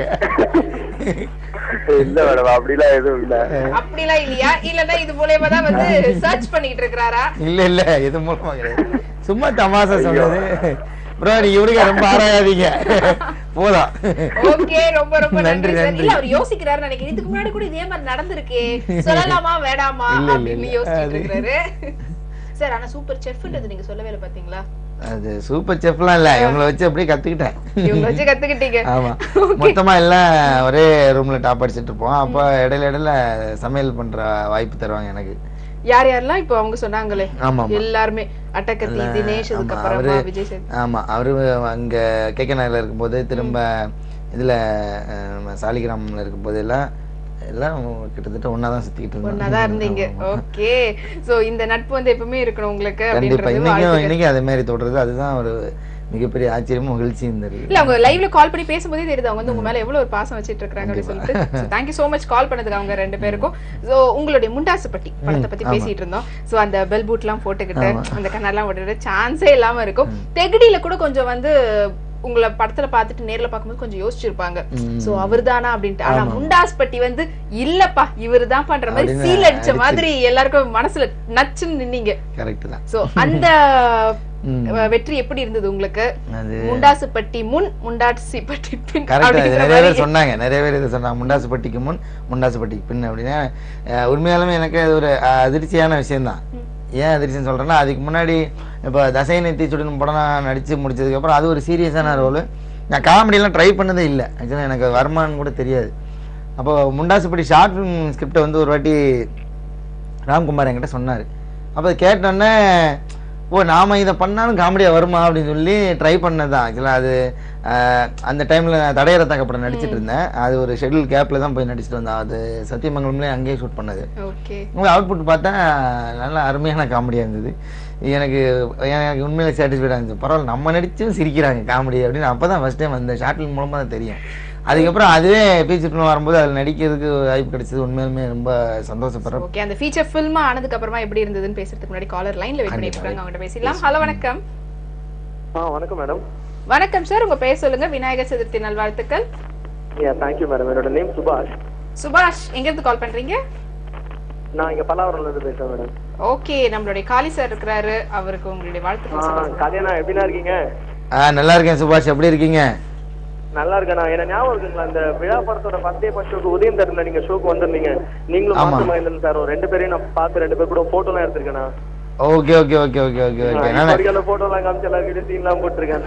S4: இல்ல மேடம் அப்படிலாம் எதுவும் இல்ல
S1: அப்படிலாம் இல்லையா இல்லன்னா இது மூலியமா தான் வந்து சர்ச் பண்ணிட்டு இருக்கிறாரா
S2: இல்ல இல்ல இது மூலமா கிடையாது சும்மா தமாசா சொன்னது ப்ரோ நீங்க இவருங்க ரொம்ப ஆராயாதீங்க போதும்
S1: ஓகே ரொம்ப ரொம்ப நன்றி
S2: நன்றி,
S1: சார்
S2: நன்றி.
S1: இல்ல அவர் யோசிக்கிறாரு நினைக்கிறேன் இதுக்கு முன்னாடி கூட இதே மாதிரி நடந்திருக்கே சொல்லலாமா வேடாமா
S2: இல்ல, இல்ல,
S1: அப்படின்னு
S2: இல்ல.
S1: யோசிச்சுட்டு
S2: அது-
S1: இருக்கிறாரு சார் ஆனா சூப்பர் செஃப்ன்றது நீங்க சொல்லவே இல்லை பாத்தீங்களா
S2: அது சூப்பர் செஃப்லாம் இல்ல இவங்கள வச்சு அப்படியே கத்துக்கிட்டேன்
S1: இவங்க வச்சு கத்துக்கிட்டீங்க
S2: ஆமா மொத்தமா எல்லாம் ஒரே ரூம்ல டாப் அடிச்சிட்டு இருப்போம் அப்ப இடையில இடையில சமையல் பண்ற வாய்ப்பு தருவாங்க எனக்கு
S1: யார் யாரெல்லாம் இப்போ அவங்க சொன்னாங்களே
S2: ஆமா ஆமா
S1: எல்லாருமே அட்டகத்தி
S2: எல்லாம்
S1: தினேஷ்
S2: ஆமா,
S1: அதுக்கப்புறமா
S2: அவரு-
S1: விஜய் சேது
S2: ஆமா அவரு அங்க கேகே நகர்ல இருக்கும்போது திரும்ப இதுல அஹ், நம்ம சாலிகிராமம்ல இருக்கும்போது எல்லாம் எல்லாம் கிட்டத்தட்ட ஒன்னாதான் சுத்திக்கிட்டு இருந்தோம்
S1: ஒன்னாதான் இருந்தீங்க
S2: ஆமா, ஆமா.
S1: ஓகே சோ இந்த நட்பு வந்து எப்பவுமே இருக்கணும் உங்களுக்கு
S2: கண்டிப்பா
S1: அப்படின்றது
S2: இன்னைக்கும்
S1: வாழ்த்துக்கள்.
S2: இன்னைக்கும் அதே மாதிரி தொடருது அதுதான் ஒரு மிகப்பெரிய ஆச்சரியமும் மகிழ்ச்சியும் இருந்தது
S1: இல்ல அவங்க லைவ்ல கால் பண்ணி பேசும்போதே தெரியுது அவங்க வந்து உங்க மேல எவ்வளவு ஒரு பாசம் வச்சிட்டு இருக்காங்க அப்படின்னு சொல்லிட்டு தேங்க்யூ சோ மச் கால் பண்ணதுக்கு அவங்க ரெண்டு பேருக்கும் சோ உங்களுடைய முண்டாசு பட்டி படத்தை பத்தி
S2: ஆமா.
S1: பேசிட்டு இருந்தோம் சோ அந்த பெல் பூட் எல்லாம் போட்டுக்கிட்டு
S2: ஆமா.
S1: அந்த கண்ணெல்லாம் விட்டுட்டு சான்ஸே இல்லாம இருக்கும் தெகடியில கூட கொஞ்சம் வந்து உங்களை படத்துல பார்த்துட்டு நேர்ல பார்க்கும்போது கொஞ்சம் யோசிச்சிருப்பாங்க
S2: ம்.
S1: சோ அவர்தானா அப்படின்ட்டு ஆனா
S2: ஆமா.
S1: முண்டாஸ் பட்டி வந்து இல்லப்பா இவருதான் பண்ற மாதிரி
S2: அப்படின்னு
S1: சீல் அடிச்ச
S2: அடிச்சு.
S1: மாதிரி எல்லாருக்கும் மனசுல நச்சுன்னு நின்னீங்க
S2: கரெக்ட் தான்
S1: சோ அந்த
S2: ம்.
S1: அஹ் வெற்றி எப்படி இருந்தது உங்களுக்கு
S2: அது
S1: முண்டாசு பட்டி முன் முண்டாசி பட்டி பின்
S2: கரெக்ட்
S1: அப்படிங்கிற
S2: நிறைய பேர்
S1: மாதிரி.
S2: சொன்னாங்க நிறைய பேர் இதை சொன்னாங்க முண்டாசு பட்டிக்கு முன் முண்டாசு பட்டிக்கு பின் அப்படின்னா அஹ், உண்மையாலுமே எனக்கு அது ஒரு அஹ், அதிர்ச்சியான விஷயம்தான் ஏன் அதிர்ச்சின்னு சொல்றேன்னா அதுக்கு முன்னாடி இப்போ தசை நெத்தி சுடுன்னு படம் நான் நடிச்சு முடிச்சதுக்கப்புறம் அது ஒரு சீரியஸான ரோல் நான் காமெடியெல்லாம் ட்ரை பண்ணதே இல்லை ஆக்சுவலாக எனக்கு அது வருமானு கூட தெரியாது அப்போ முண்டாசுப்பட்டி ஷார்ட் ஃபிலிம் ஸ்கிரிப்டை வந்து ஒரு வாட்டி ராம்குமார் என்கிட்ட சொன்னார் அப்போ கேட்டோன்னே ஓ நாம இதை பண்ணாலும் காமெடியாக வருமா அப்படின்னு சொல்லி ட்ரை பண்ணது தான் ஆக்சுவலாக அது அஹ், அந்த டைமில் நான் தடையறத்தக்க படம் நடிச்சிட்டு இருந்தேன் அது ஒரு ஷெட்யூல் கேப்பில் தான் போய் நடிச்சிட்டு வந்தேன் அது சத்தியமங்கலம்லேயே அங்கேயே ஷூட் பண்ணது
S1: ஓகே
S2: உங்கள் அவுட்புட் பார்த்தா நல்லா அருமையான காமெடியாக இருந்தது எனக்கு எனக்கு உண்மையில சாட்டிஸ்ஃபைடாக இருந்துச்சு பரவாயில்ல நம்ம நடிச்சும் சிரிக்கிறாங்க காமெடி அப்படின்னு அப்போ தான் ஃபஸ்ட் டைம் அந்த ஷார்ட் ஃபிலிம் மூலமாக தான் தெரியும் அதுக்கப்புறம் அதுவே ஃபீச்சர் ஃபிலிம் வரும்போது அதில் நடிக்கிறதுக்கு வாய்ப்பு கிடைச்சது உண்மையிலுமே ரொம்ப சந்தோஷப்படுறேன்
S1: ஓகே அந்த ஃபீச்சர் ஃபில்மா ஆனதுக்கு அப்புறமா எப்படி இருந்ததுன்னு பேசுறதுக்கு முன்னாடி காலர் லைன்ல வெயிட் பண்ணிட்டு இருக்காங்க அவங்ககிட்ட பேசிடலாம் ஹலோ வணக்கம்
S5: ஆ வணக்கம் மேடம்
S1: வணக்கம் சார் உங்க பேர் சொல்லுங்க விநாயகர் சதுர்த்தி நல்வாழ்த்துக்கள்
S5: யா தேங்க்யூ மேடம் என்னோட நேம் சுபாஷ்
S1: சுபாஷ் எங்க இருந்து கால் பண்றீங்க
S5: நான் இங்க பல்லாவரம்ல இருந்து பேசுறேன் மேடம்
S1: ஓகே நம்மளுடைய காளி சார் இருக்கிறாரு அவருக்கு உங்களுடைய
S5: ஆ
S1: வாழ்த்துக்கள் சொல்லுங்க
S5: கல்யாணம் எப்படிண்ணா இருக்கீங்க
S2: ஆ நல்லா இருக்கேன் சுபாஷ் எப்படி இருக்கீங்க
S5: நல்லா இருக்கேண்ணா என்ன ஞாபகம் இருக்குங்களா இந்த விழா படத்தோட ஃபர்ஸ்ட் டே ஃபர்ஸ்ட் ஷோக்கு உதயம் தரல நீங்க ஷோக்கு வந்திருந்தீங்க நீங்களும்
S2: ஆமா.
S5: மாத்து மகேந்திரன் சார் ரெண்டு பேரையும் நான் பார்த்து ரெண்டு பேர் கூட போட்டோ எல்லாம் எடுத்திருக்கேன்னா
S2: okay okay okay okay okay okay நான்
S5: அந்த போட்டோ எல்லாம் காமிச்சு எல்லாருக்கிட்ட சீன் எல்லாம் போட்டிருக்கேன்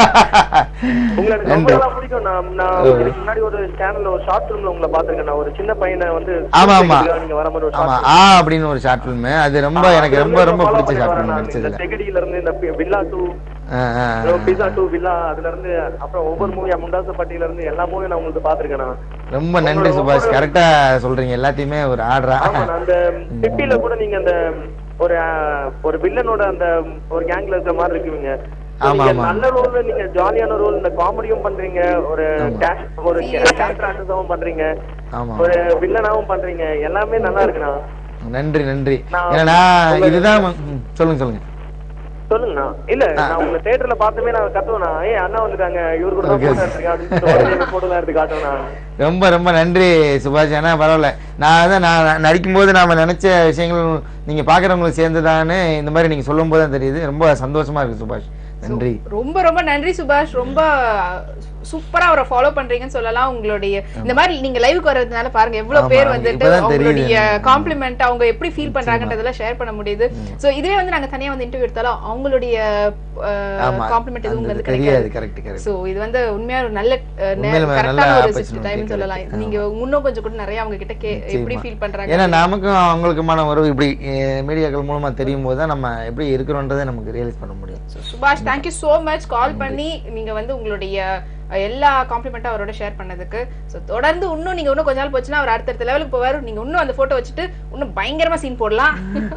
S5: உங்களை எனக்கு ரொம்ப
S2: நன்றி.
S5: நாளா பிடிக்கும் நான் நான் இதுக்கு முன்னாடி ஒரு சேனல்ல ஒரு ஷார்ட் ஃபிலிம்ல உங்களை பாத்திருக்கேன் நான் ஒரு சின்ன பையனை வந்து
S2: ஆமா ஆமா
S5: நீங்க வர மாதிரி ஒரு
S2: ஆமா
S5: short
S2: ஆ அப்படின்னு ஒரு ஷார்ட் ஃபிலிம் அது ரொம்ப எனக்கு ரொம்ப ரொம்ப பிடிச்ச ஷார்ட் ஃபிலிம்
S5: இந்த
S2: நடிச்சதுல
S5: செகடியில இருந்து இந்த வில்லா டூ
S2: ஆ ஆ ஆ.
S5: பிசா டூ வில்லா அதுல இருந்து அப்புறம் ஒவ்வொரு மூவியா முண்டாசு பட்டியில இருந்து எல்லா மூவியும் நான் உங்களுக்கு பாத்திருக்கேன் நான்
S2: ரொம்ப நன்றி சுபாஷ் கரெக்டா சொல்றீங்க எல்லாத்தையுமே ஒரு ஆர்டரா
S5: ஆமா நான் அந்த பிப்பில கூட நீங்க அந்த ஒரு அஹ், ஒரு வில்லனோட அந்த ஒரு கேங்ல இருக்கிற மாதிரி இருக்குவீங்க So,
S2: ஆமா,
S5: நீங்க
S2: ஆமா.
S5: நல்ல ரோல் நீங்க ஜாலியான ரோல் இந்த காமெடியும் பண்றீங்க ஒரு
S2: ஆமா.
S5: cash- ஒரு கேரக்டர் ஆர்டிஸ்டாவும் பண்றீங்க
S2: ஆமா
S5: ஒரு வில்லனாவும் பண்றீங்க எல்லாமே நல்லா இருக்குண்ணா
S2: நன்றி நன்றி
S5: நான்
S2: ஏன்னா
S5: உங்க-
S2: இதுதான் ம், சொல்லுங்க சொல்லுங்க
S5: சொல்லுங்கண்ணா இல்ல நான் உங்க தேட்டர்ல பார்த்தமே நான் கத்துவேண்ணா ஏ அண்ணா வந்துட்டாங்க இவரு கூட தான்
S2: Okay.
S5: போட்டோ எடுத்துருக்கேன் அப்படின்னு போட்டோ எல்லாம் எடுத்து காட்டுவேண்ணா
S2: ரொம்ப ரொம்ப நன்றி சுபாஷ் ஏன்னா பரவாயில்ல நான் தான் நான் நடிக்கும்போது நாம நினைச்ச விஷயங்கள் நீங்க பாக்குறவங்களுக்கு சேர்ந்துதான்னு இந்த மாதிரி நீங்க சொல்லும் போது தான் தெரியுது ரொம்ப சந்தோஷமா இருக்கு சுபாஷ் நன்றி
S1: ரொம்ப ரொம்ப நன்றி சுபாஷ் ரொம்ப சூப்பரா அவரை ஃபாலோ பண்றீங்கன்னு சொல்லலாம் உங்களுடைய இந்த மாதிரி நீங்க லைவுக்கு வர்றதுனால பாருங்க எவ்வளவு
S2: ஆமா,
S1: பேர்
S2: ஆமா.
S1: வந்துட்டு
S2: இப்பதான் தெரியுது
S1: அவங்களுடைய
S2: எனக்கு.
S1: காம்ப்ளிமெண்ட் அவங்க எப்படி ஃபீல் பண்றாங்கன்றதெல்லாம் ஷேர் பண்ண முடியுது சோ இதுவே வந்து நாங்க தனியா வந்து இன்டர்வியூ எடுத்தாலும் அவங்களுடைய
S2: ஆமா
S1: காம்ப்ளிமெண்ட் எதுவும்
S2: அந்த
S1: உங்களுக்கு
S2: தெரியாது
S1: கிடைக்காது
S2: கரெக்ட் கரெக்ட்
S1: சோ இது வந்து உண்மையா ஒரு நல்ல
S2: உண்மையிலுமே நல்ல
S1: கரெக்டான ஒரு
S2: opportunity
S1: டைம்
S2: correct.
S1: சொல்லலாம்
S2: ஆமா.
S1: நீங்க இன்னும் கொஞ்சம் கூட நிறைய அவங்க கிட்ட கே- எப்படி
S2: நிச்சயமா.
S1: ஃபீல் பண்றாங்க
S2: ஏன்னா நமக்கும் அவங்களுக்குமான உறவு இப்படி மீடியாக்கள் மூலமா தெரியும் போது தான் நம்ம எப்படி இருக்கிறோன்றதை நமக்கு ரியலைஸ் பண்ண முடியும்
S1: So, சுபாஷ் தேங்க்யூ so மச் கால் பண்ணி நீங்க வந்து உங்களுடைய அஹ், எல்லா காம்ப்ளிமெண்ட்டும் அவரோட ஷேர் பண்ணதுக்கு ஸோ தொடர்ந்து இன்னும் நீங்க இன்னும் கொஞ்ச நாள் போச்சுன்னா அவர் அடுத்தடுத்த லெவலுக்கு போவாரு நீங்க இன்னும் அந்த போட்டோ வச்சுட்டு இன்னும் பயங்கரமா சீன் போடலாம்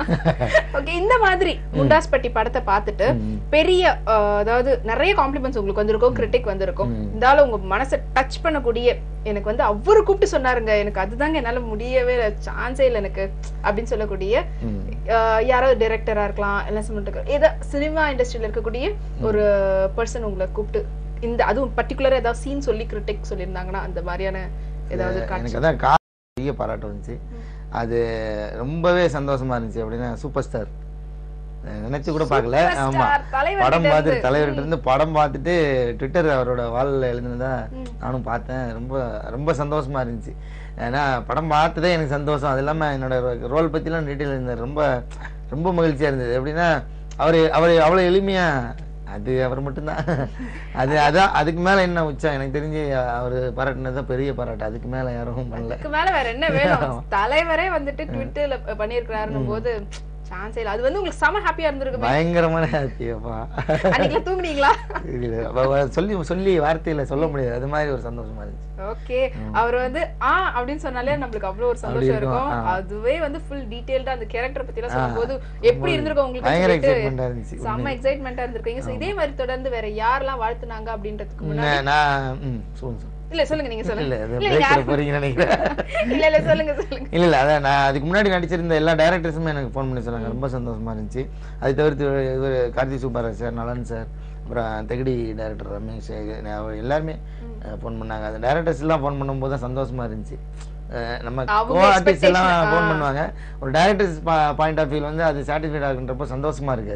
S1: ஓகே இந்த மாதிரி முண்டாஸ்பட்டி படத்தை பார்த்துட்டு
S2: ம்.
S1: பெரிய அஹ், அதாவது நிறைய காம்ப்ளிமெண்ட்ஸ் உங்களுக்கு வந்திருக்கும் கிரிட்டிக் வந்திருக்கும்
S2: ம்.
S1: இருந்தாலும் உங்க மனசை டச் பண்ணக்கூடிய எனக்கு வந்து அவரு கூப்பிட்டு சொன்னாருங்க எனக்கு அதுதாங்க என்னால முடியவே சான்ஸே இல்லை எனக்கு அப்படின்னு சொல்லக்கூடிய
S2: ம்.
S1: ஆஹ் யாராவது டைரக்டரா இருக்கலாம் இல்லை சிமெண்ட் ஏதோ சினிமா இண்டஸ்ட்ரியில இருக்கக்கூடிய ஒரு பர்சன் உங்களை கூப்பிட்டு இந்த அதுவும் பர்டிகுலரா ஏதாவது சீன் சொல்லி கிரிட்டிக் சொல்லியிருந்தாங்கன்னா அந்த மாதிரியான ஏதாவது காட்சி
S2: எனக்கு அதான் கா பெரிய பாராட்டு வந்துச்சு அது ரொம்பவே சந்தோஷமா இருந்துச்சு அப்படின்னா சூப்பர் ஸ்டார் நினைச்சு கூட பார்க்கல
S1: Superstar,
S2: ஆமா
S1: தலைவர்கிட்ட
S2: படம் பார்த்துட்டு
S1: இருந்து.
S2: தலைவர்கிட்ட இருந்து படம் பார்த்துட்டு ட்விட்டர் அவரோட வால்ல எழுதுனதா
S1: ம்.
S2: நானும் பார்த்தேன் ரொம்ப ரொம்ப சந்தோஷமா இருந்துச்சு ஏன்னா படம் பார்த்ததே எனக்கு சந்தோஷம் அது இல்லாம என்னோட ரோல் பத்திலாம் டீட்டெயில் இருந்தது ரொம்ப ரொம்ப மகிழ்ச்சியா இருந்தது எப்படின்னா அவர் அவர் அவ்வளோ எளிமையா அது அவர் மட்டும்தான் அது அதான் அதுக்கு மேல என்ன உச்சம் எனக்கு தெரிஞ்சு அவர் பாராட்டினது தான் பெரிய பாராட்டு அதுக்கு மேல யாரும் பண்ணல
S1: அதுக்கு மேல வேற என்ன வேணும் தலைவரே வந்துட்டு ட்விட்டர்ல பண்ணிருக்கிறாருன்னும் போது சான்ஸே இல்லை அது வந்து உங்களுக்கு செம ஹாப்பியா இருந்திருக்குமே
S2: பயங்கரமான ஹாப்பியப்பா
S1: அன்னைக்கு தூங்குனீங்களா
S2: சொல்லி சொல்லி வார்த்தையில சொல்ல முடியாது அது மாதிரி ஒரு சந்தோஷமா இருந்துச்சு
S1: ஓகே அவர் வந்து ஆ அப்படின்னு சொன்னாலே நம்மளுக்கு அவ்வளவு ஒரு
S2: அப்படி
S1: சந்தோஷம்
S2: இருக்கும்,
S1: இருக்கும்
S2: ஆ.
S1: அதுவே வந்து ஃபுல் டீடைல்டா அந்த கேரக்டர் பத்தி எல்லாம்
S2: ஆ,
S1: சொல்லும்போது எப்படி
S2: ரொம்ப
S1: இருந்திருக்கும் உங்களுக்கு
S2: பயங்கர
S1: சொல்லிட்டு
S2: எக்ஸைட்மெண்டா இருந்துச்சு
S1: செம்ம எக்ஸைட்மெண்டா இருந்திருக்கீங்க சோ இதே மாதிரி தொடர்ந்து வேற யாரெல்லாம் வாழ்த்துனாங்க அப்படின்றதுக்கு முன்னாடி
S2: நான் நான் ம் சொல்லுங்க சொல்லுங்க
S1: இல்ல சொல்லுங்க நீங்க
S2: இல்ல
S1: சொல்லுங்க
S2: அது
S1: இல்ல,
S2: break
S1: யாரு-
S2: பண்ண போறீங்கன்னு நினைக்கிறேன்
S1: இல்ல இல்ல சொல்லுங்க சொல்லுங்க
S2: இல்ல இல்ல அதான் நான் அதுக்கு முன்னாடி நடிச்சிருந்த எல்லா டேரக்டர்ஸுமே எனக்கு ஃபோன் பண்ணி சொன்னாங்க ரொம்ப சந்தோஷமா இருந்துச்சு அது தவிர்த்து இவர் கார்த்திக் சுப்பாராஜ் சார் நலன் சார் அப்புறம் தெகடி டைரக்டர் ரமேஷ் இது அவர் எல்லாருமே ஃபோன் பண்ணாங்க அந்த டேரக்டர்ஸ் எல்லாம் ஃபோன் பண்ணும்போது தான் சந்தோஷமா இருந்துச்சு அஹ் நம்ம
S1: அவங்க
S2: கோ ஆர்டிஸ்ட் எல்லாம்
S1: expectation,
S2: ஃபோன்
S1: ஆ.
S2: பண்ணுவாங்க ஒரு டேரக்டர்ஸ் பாயிண்ட் ஆஃப் வியூல வந்து அது சாட்டிஸ்ஃபைட் ஆகுன்றப்போ சந்தோஷமா இருக்காது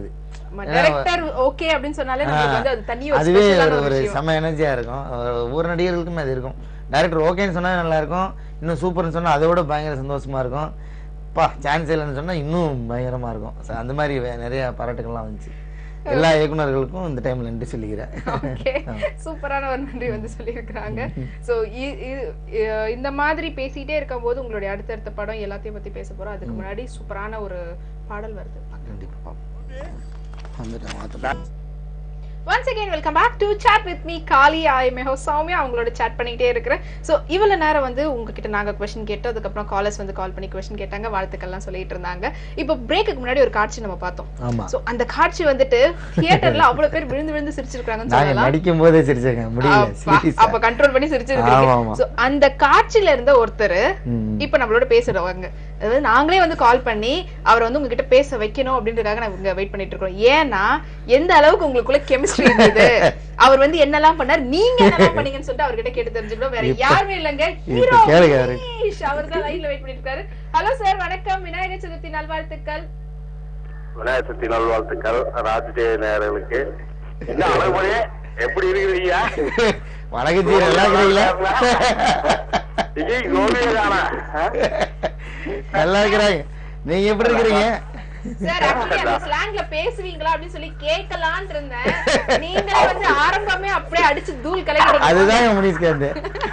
S1: டைரக்டர் ஓகே அப்படின்னு சொன்னாலே நமக்கு வந்து அது தனி ஒரு
S2: அதுவே
S1: ஸ்பெஷலான
S2: ஒரு
S1: ஒரு
S2: ஒரு
S1: விஷயம்
S2: செம்ம எனர்ஜியா இருக்கும் ஒரு ஒவ்வொரு நடிகர்களுக்குமே அது இருக்கும் டைரக்டர் ஓகேன்னு சொன்னா நல்லா இருக்கும் இன்னும் சூப்பர்னு சொன்னா அதை விட பயங்கர சந்தோஷமா இருக்கும் பா சான்ஸ் இல்லைன்னு சொன்னா இன்னும் பயங்கரமா இருக்கும் So, அந்த மாதிரி வே- நிறைய பாராட்டுகள்லாம் வந்துச்சு எல்லா இயக்குனர்களுக்கும் இந்த டைம்ல நன்றி சொல்லிக்கிறேன்
S1: ஓகே சூப்பரான ஒரு நன்றி வந்து சொல்லியிருக்கிறாங்க சோ இந்த மாதிரி பேசிட்டே இருக்கும்போது உங்களுடைய அடுத்தடுத்த படம் எல்லாத்தையும் பத்தி பேச போறோம் அதுக்கு முன்னாடி சூப்பரான ஒரு பாடல் வருது
S2: கண்டிப்பா வந்துட்டேன் மாத்தேன்
S1: once again welcome back to chat with me காலி ஐ மெஹோ சௌமியா அவங்களோட chat பண்ணிக்கிட்டே இருக்கிறேன் ஸோ இவ்வளோ நேரம் வந்து உங்ககிட்ட நாங்கள் கொஸ்டின் கேட்டோம் அதுக்கப்புறம் காலர்ஸ் வந்து கால் பண்ணி கொஸ்டின் கேட்டாங்க வாழ்த்துக்கள்லாம் சொல்லிட்டு இருந்தாங்க இப்போ பிரேக்குக்கு முன்னாடி ஒரு காட்சி நம்ம பார்த்தோம்
S2: ஆமா
S1: ஸோ அந்த காட்சி வந்துட்டு தியேட்டர்ல அவ்வளவு பேர் விழுந்து விழுந்து சிரிச்சிருக்காங்கன்னு
S2: நாங்க
S1: சொல்லலாம்
S2: நடிக்கும் போதே சிரிச்சிருக்கேன் முடியல
S1: அப்பா,
S2: serious ஆ.
S1: அப்ப கண்ட்ரோல் பண்ணி
S2: ஆமா,
S1: சிரிச்சிருக்கீங்க
S2: ஆமா.
S1: சோ அந்த காட்சியில இருந்த ஒருத்தர்
S2: ம்.
S1: இப்ப நம்மளோட பேசுறவங்க அதாவது நாங்களே வந்து கால் பண்ணி அவர் வந்து உங்ககிட்ட பேச வைக்கணும் அப்படின்றதுக்காக நாங்க வெயிட் பண்ணிட்டு இருக்கோம் ஏன்னா எந்த அளவுக்கு உங்களுக்குள்ள கெமிஸ்ட்ரி இருந்தது அவர் வந்து என்னெல்லாம் பண்ணார் நீங்க என்னெல்லாம் பண்ணீங்கன்னு சொல்லிட்டு அவர்கிட்ட கேட்டு தெரிஞ்சுக்கணும் வேற
S2: இப்ப-
S1: யாருமே இல்லைங்க
S2: இப்ப
S1: ஹீரோ
S2: கேளுங்க அவரு.
S1: அவர் தான் லைன்ல வெயிட் பண்ணிட்டு இருக்காரு ஹலோ சார் வணக்கம் விநாயகர் சதுர்த்தி நல்வாழ்த்துக்கள்
S4: விநாயகர் சதுர்த்தி நல்வாழ்த்துக்கள் ராஜ்டே நேயர்களுக்கு என்ன அழகுமொழியே எப்படி இருக்கிறீங்க
S2: வணக்கம் ஜி நல்லா இருக்கிறீங்களா
S4: விஜய் கோவியதானா
S2: நல்லா இருக்கிறாங்க நீங்க எப்படி இருக்கிறீங்க
S1: சார் ஆக்சுவலி அந்த ஸ்லாங்ல பேசுவீங்களா அப்படின்னு சொல்லி கேட்கலாம்னு இருந்தேன் நீங்களே வந்து ஆரம்பமே அப்படியே அடிச்சு தூள் கலக்கிறீங்க
S2: அதுதான் என் முனிஸ்காந்து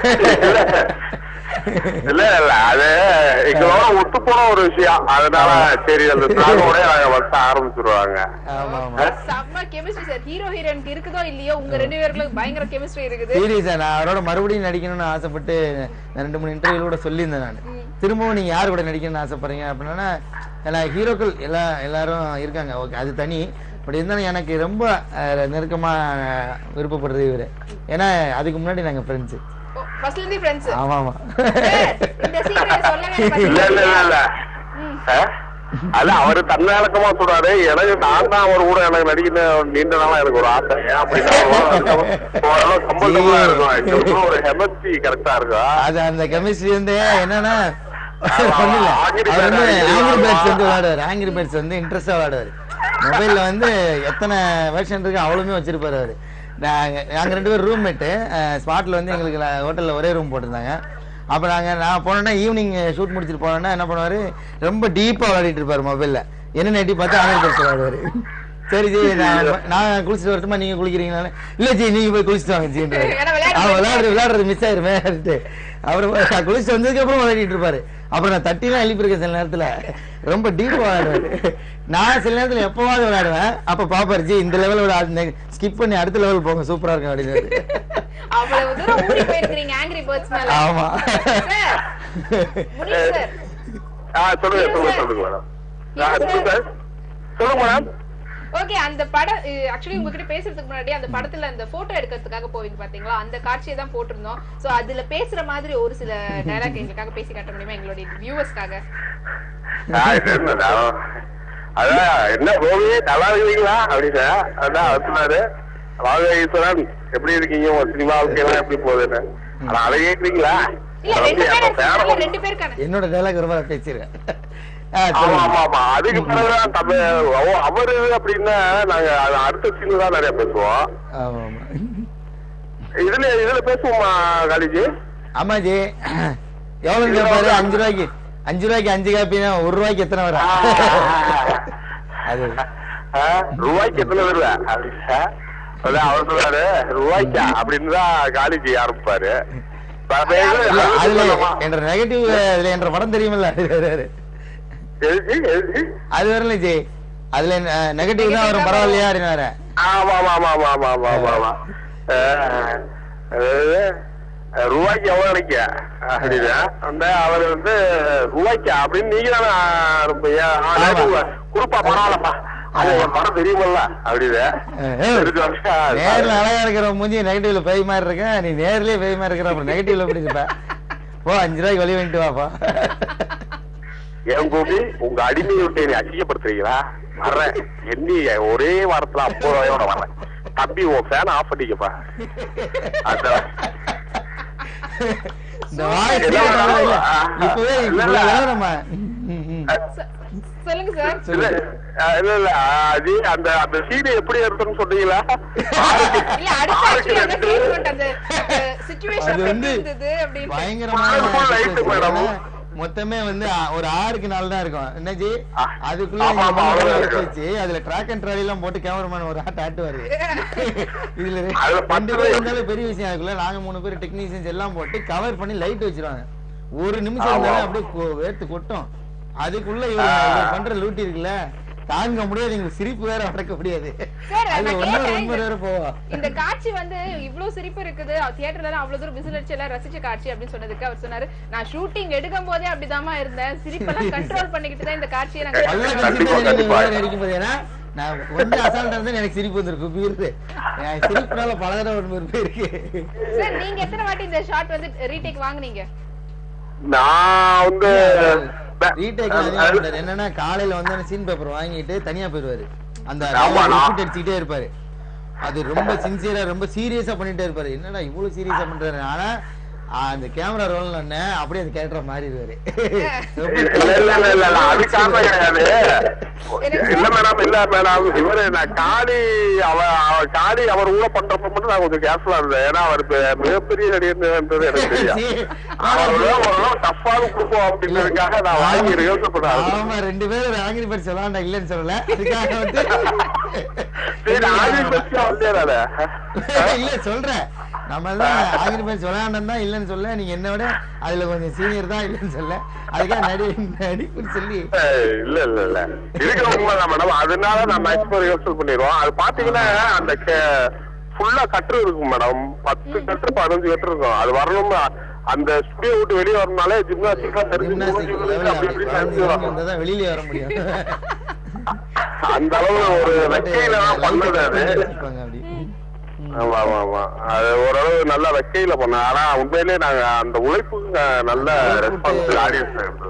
S4: இல்ல இல்ல அது எங்களோட ஒத்து போன ஒரு விஷயம் அதனால சரி அந்த ஸ்லாகோட நாங்க வந்து ஆரம்பிச்சிருவாங்க
S2: ஆமா ஆமா
S1: செம்ம கெமிஸ்ட்ரி சார் ஹீரோ ஹீரோயினுக்கு இருக்குதோ இல்லையோ உங்க ரெண்டு பேருக்குள்ள பயங்கர கெமிஸ்ட்ரி இருக்குது
S2: சீரியஸா நான் அவரோட மறுபடியும் நடிக்கணும்னு ஆசைப்பட்டு நான் ரெண்டு மூணு இன்டர்வியூல கூட சொல்லியிருந்தேன் நான் திரும்பவும் நீங்க யார் கூட நடிக்கணும்னு ஆசைப்படுறீங்க அப்படின்னா எல்லா ஹீரோக்கள் எல்லா எல்லாரும் இருக்காங்க ஓகே அது தனி பட் இருந்தாலும் எனக்கு ரொம்ப அஹ், நெருக்கமா அஹ், விருப்பப்படுறது இவரு ஏன்னா அதுக்கு முன்னாடி நாங்க ஃப்ரெண்ட்ஸ்
S1: ஃபர்ஸ்ட்ல இருந்தே ஃப்ரெண்ட்ஸ்
S2: ஆமா ஆமா
S1: இந்த சீக்கிரம் சொல்லவே
S4: இல்ல இல்ல இல்ல இல்ல
S1: ம்.
S4: ஆ? அல்ல அவரு தன்னடக்கமா சொல்றாரு எனக்கு நான் தான் அவர் கூட எனக்கு நடிக்கணும் நீண்ட நாளா எனக்கு ஒரு ஆசை ஏன் அப்படின்னா ஓரளவு கம்பல்டபுளா இருக்கும் எங்களுக்குள்ள ஒரு ஹெமஸ்ட்ரி கரெக்டா இருக்கும்
S2: அது அந்த கெமிஸ்ட்ரி வந்து என்னன்னா
S4: ஆமா,
S2: ஒண்ணும் இல்ல.
S4: Angry
S2: அவர் வந்து
S4: Birds
S2: ஆங்கிரி பேர்ட்ஸ் வந்து
S4: ஆமா.
S2: விளையாடுவார் ஆங்கிரி பேர்ட்ஸ் வந்து இன்ட்ரெஸ்டா விளையாடுவார் மொபைல்ல வந்து எத்தனை வெர்ஷன் இருக்கு அவ்வளவுமே வச்சிருப்பாரு அவரு நாங்க நாங்க ரெண்டு பேரும் ரூம்மேட்டு ஸ்பாட்ல வந்து எங்களுக்கு ஹோட்டல்ல ஒரே ரூம் போட்டிருந்தாங்க அப்ப நாங்க நான் போனோன்னா ஈவினிங் ஷூட் முடிச்சிட்டு போனோன்னா என்ன பண்ணுவாரு ரொம்ப டீப்பா விளையாடிட்டு இருப்பாரு மொபைல்ல என்ன நெட்டி பார்த்து ஆங்கிரி பேர்ட்ஸ் விளையாடுவாரு சரி ஜி நான் நான் குளிச்சுட்டு வரட்டுமா நீங்க குளிக்கிறீங்களா இல்ல ஜி நீங்க போய் குளிச்சுட்டு வாங்க ஜின்றாரு
S1: ஏன்னா விளையாட
S2: அவன் விளையாடுறது விளையாடுறது மிஸ் ஆயிருமே அப்புறம் நான் குளிச்சுட்டு வந்ததுக்கு அப்புறம் விளையாடிட்டு இருப்பாரு அப்புறம் நான் தட்டிலாம் எழுப்பியிருக்கேன் சில நேரத்துல ரொம்ப டீப் விளையாடுவாரு நான் சில நேரத்துல எப்பவாவது விளையாடுவேன் அப்ப பாப்பாரு ஜி இந்த லெவல் ஸ்கிப் பண்ணி அடுத்த லெவல் போங்க சூப்பரா இருக்கும் அப்படின்னு
S1: அவ்வளவு தூரம் ஊறி போயிருக்கீங்க ஆங்கிரி பேர்ட்ஸ் மேல
S2: ஆமா
S1: சார் முனீஷ் சார்
S4: ஆ சொல்லுங்க சொல்லுங்க சொல்லுங்க மேடம் ஆ, சொல்லுங்க சார். சொல்லுங்க மேடம்
S1: ஓகே அந்த படம் ஆக்சுவலி உங்ககிட்ட பேசுறதுக்கு முன்னாடி அந்த படத்துல அந்த போட்டோ எடுக்கிறதுக்காக போவீங்க பாத்தீங்களா அந்த காட்சியை தான் போட்டிருந்தோம் சோ அதுல பேசுற மாதிரி ஒரு சில டைலாக் எங்களுக்காக பேசி காட்ட முடியுமா எங்களுடைய வியூவர்ஸ்க்காக
S4: ஆ, என்னடா? அதான் என்ன கோவி நல்லா இருக்கீங்களா அப்படின்னு அதான் அவர் சொன்னாரு வாங்க ஈஸ்வரன் எப்படி இருக்கீங்க உங்க சினிமா வாழ்க்கையெல்லாம் எப்படி போகுதுன்னு ஆனா அதை கேக்குறீங்களா
S1: இல்ல ரெண்டு
S4: அப்ப
S1: பேர்
S4: வேற
S1: இல்ல,
S4: ஒரு-
S1: ரெண்டு பேருக்கான
S2: என்னோட டைலாக் ரொம்ப பேசிடுறேன் ஆ,
S4: ஆமா
S2: சொல்லுங்க.
S4: ஆமா ஆமா அதுக்கு பிறகுதான் தமிழ் ஓ, அவரு அப்படின்னா நாங்க அது அடுத்த சீன் தான் நிறைய பேசுவோம்
S2: ஆமா ஆமா
S4: இதுல இதுல பேசுவோமா காலேஜ்
S2: ஆமாஜி எவ்வளவு கேட்பாரு அஞ்சு ரூபாய்க்கு அஞ்சு ரூபாய்க்கு அஞ்சு காப்பினா ஒரு ரூபாய்க்கு எத்தனை வரும் அது
S4: ரூபாய்க்கு எத்தனை வருவ அப்படின்னா அதான் அவர் சொல்றாரு ரூபாய்க்கா அப்படின்னு தான் காலேஜ் ஆரம்பிப்பாரு அப்ப இது-
S2: இல்ல,
S4: அது
S2: அதுல
S4: சொல்லலாமா?
S2: என்ற நெகட்டிவ் இதுல என்ற படம் தெரியுமில்ல அது வேற வேற.
S4: எதுக்கு எதுக்கு
S2: அது வரல ஜி அதுல நெகட்டிவ் தான் வரும் பரவாயில்லையா அப்படின்னு வேற
S4: ஆமா ஆமா ஆமா ஆமா ஆமா ஆமா ஆமா ஆமா அஹ், அதாவது அஹ், ரூபாய்க்கு எவ்வளவு நினைக்க அப்படின்னு அந்த அவர் வந்து ரூபாய்க்கு அப்படின்னு நீங்க தானே இருப்பீங்க ஆ,
S2: ஆமா.
S4: negative. கொடுப்பா பரவாயில்லப்பா அது என் படம் தெரியுமல்ல அப்படின்னு தெரிஞ்சு வந்தா,
S2: நேர்ல அழகா இருக்கிற மூஞ்சி நெகட்டிவ்ல பேய் மாதிரி இருக்க நீ நேர்லயே பேய் மாதிரி இருக்கிற அப்புறம் நெகட்டிவ்ல எப்படி இருப்ப போ அஞ்சு ரூபாய்க்கு வெளியே வாங்கிட்டு வாப்பா
S4: என் கோபி உங்க அடிமை விட்டு என்னை அசிங்கப்படுத்துறீங்களா வர்றேன் எண்ணி ஒரே வாரத்துல ஐம்பது ரூபாயோட வர்றேன் தம்பி உன் ஃபேன் ஆஃப் பண்ணிக்கப்பா அதான்
S2: இந்த வாய்ஸ்
S4: இல்ல,
S2: இல்ல
S4: இல்ல.
S2: இப்பவே
S4: இல்ல,
S2: இவ்வளவு
S4: இல்ல.
S2: நேரம் நம்ம ம், ம்.
S1: சொ- சொல்லுங்க சார்
S4: இல்ல அஹ் இல்ல இல்ல அது அந்த அந்த சீடு எப்படி எடுத்தோம்னு சொன்னீங்களா
S1: இல்ல அடுத்த
S4: ஆறுக்கு
S1: actually அந்த
S4: ரெண்டு.
S1: statement, அந்த சுச்சுவேஷன்
S2: அது வந்து
S1: இருந்தது அப்படின்னு
S2: பயங்கரமான
S4: Powerful light
S2: situation.
S4: madam.
S2: ஏன்னா, மொத்தமே வந்து அ, ஒரு ஆறுக்கு நாலு தான் இருக்கும் என்னஜி
S4: ஆ.
S2: அதுக்குள்ள
S4: ஆமா,
S2: இங்க
S4: ஆமா,
S2: மூணு
S4: அவ்வளவுதான்
S2: வச்சு
S4: இருக்கும்.
S2: வச்சு அதுல ட்ராக் அண்ட் ட்ராலி எல்லாம் போட்டு கேமராமேன் ஒரு ஆட்டு ஆட்டுவாரு இதுல ரெ-
S4: அதுல
S2: ரெண்டு
S4: பத்து
S2: பேர்
S4: பேர்
S2: இருந்தாலும் பெரிய விஷயம் அதுக்குள்ள நாங்க மூணு பேர் டெக்னீஷியன்ஸ் எல்லாம் போட்டு கவர் பண்ணி லைட் வச்சிருவாங்க ஒரு நிமிஷம்
S4: ஆமா.
S2: இருந்தாலும் அப்படியே கொ- வேர்த்து கொட்டும் அதுக்குள்ள இவர்
S4: ஆ.
S2: இவர் பண்ற லூட்டி இருக்குல்ல தாங்க முடியாது எங்களுக்கு சிரிப்பு வேற அடக்க முடியாது
S1: சார்,
S2: அது
S1: நான்
S2: ஒன்னு
S1: கேட்டேன்,
S2: ஒன்பது வேற போவோம்
S1: இந்த காட்சி வந்து இவ்ளோ சிரிப்பு இருக்குது தியேட்டர்ல எல்லாம் அவ்வளவு தூரம் விசில் அடிச்சு எல்லாம் ரசிச்ச காட்சி அப்படின்னு சொன்னதுக்கு அவர் சொன்னாரு நான் ஷூட்டிங் எடுக்கும் போதே அப்படிதாம்மா இருந்தேன் சிரிப்பெல்லாம் கண்ட்ரோல் பண்ணிக்கிட்டு தான் இந்த காட்சியை நாங்க
S2: பல்ல
S1: எடுத்தோம்.
S2: கடிச்சிட்டு
S4: கண்டிப்பா,
S2: நீங்க
S4: கண்டிப்பா.
S2: வேற அடிக்கும் போது ஏன்னா நான் கொஞ்சம் அசால்ட்டா இருந்தா எனக்கு சிரிப்பு வந்திருக்கும் பீருது என் சிரிப்புனால பல தடவை ஒரு இருக்கு
S1: சார் நீங்க எத்தனை வாட்டி இந்த ஷாட் வந்து ரீடேக் வாங்குனீங்க
S4: நான் வந்து
S2: ரீடேக்
S4: அது-
S2: என்னன்னா காலையில வந்து சீன் பேப்பர் வாங்கிட்டு தனியா போயிருவாரு அந்த
S4: ஆமா, நான்-
S2: ரிப்பீட் அடிச்சுக்கிட்டே இருப்பாரு அது ரொம்ப சின்சியரா ரொம்ப சீரியஸா பண்ணிட்டே இருப்பாரு என்னடா இவ்வளவு சீரியஸா பண்றாரு ஆனா ஆ, அந்த கேமரா ரோல் அப்படியே அது கேரக்டர் மாறி இருவாரு
S4: இல்ல இல்ல இல்ல இல்ல இல்ல அது காரணம் கிடையாது இல்ல மேடம் இல்ல மேடம் இவரு நான் காளி அவ அவ காளி அவர் ஊழ பண்றப்ப மட்டும் நான் கொஞ்சம் கேர்ஃபுல்லா இருந்தேன் ஏன்னா அவர் பெ- மிகப்பெரிய நடிகர்ன்றது எனக்கு தெரியும் அவரோட ஓரளவு டஃப்பாக கொடுப்போம் அப்படின்றதுக்காக நான் வாங்கி ரிஹர்சல் பண்ண ஆரம்பிச்சேன்.
S2: ஆமா ரெண்டு பேரும் ஆங்கிரி பேர் சொல்லலாம் இல்லைன்னு சொல்லல அதுக்காக வந்து
S4: சரி ஆதி பற்றி வந்தேன்
S2: இல்ல சொல்றேன் நம்ம தான் ஆங்கிரி பேர் சொல்லலாம் தான் இல்லைன்னு சொல்ல நீங்க என்ன விட அதுல கொஞ்சம் சீனியர் தான் இல்லைன்னு சொல்ல அதுக்காக நடி நடிப்புன்னு சொல்லி
S4: இல்ல இல்ல இல்ல இருக்கிற உண்மைதான் மேடம் அதனால நான் மேக்ஸிமம் ரிஹர்சல் பண்ணிடுவோம் அது பாத்தீங்கன்னா அந்த ஃபுல்லா கட்டு இருக்கும் மேடம் பத்து கட்டு பதினஞ்சு கட்டு இருக்கும் அது வரணும் அந்த ஸ்டுடியோ விட்டு வெளியே வரணும்னாலே ஜிம்னாஸ்டிக்கா
S2: ஜிம்னாஸ்டிக் லெவல் அப்படி குழந்தை இறங்கி வந்தா தான் வெளியில வர முடியும்
S4: அந்த அளவு ஒரு வெக்கையில தான் பண்ணது அது
S2: இருப்பாங்க அப்படி
S4: ஆமா ஆமா ஆமா அது ஓரளவு நல்ல வெக்கையில பண்ணேன் ஆனா உண்மையிலேயே நாங்க அந்த உழைப்புக்கு நல்ல ரெஸ்பான்ஸ் ஆடியன்ஸ் இருந்தது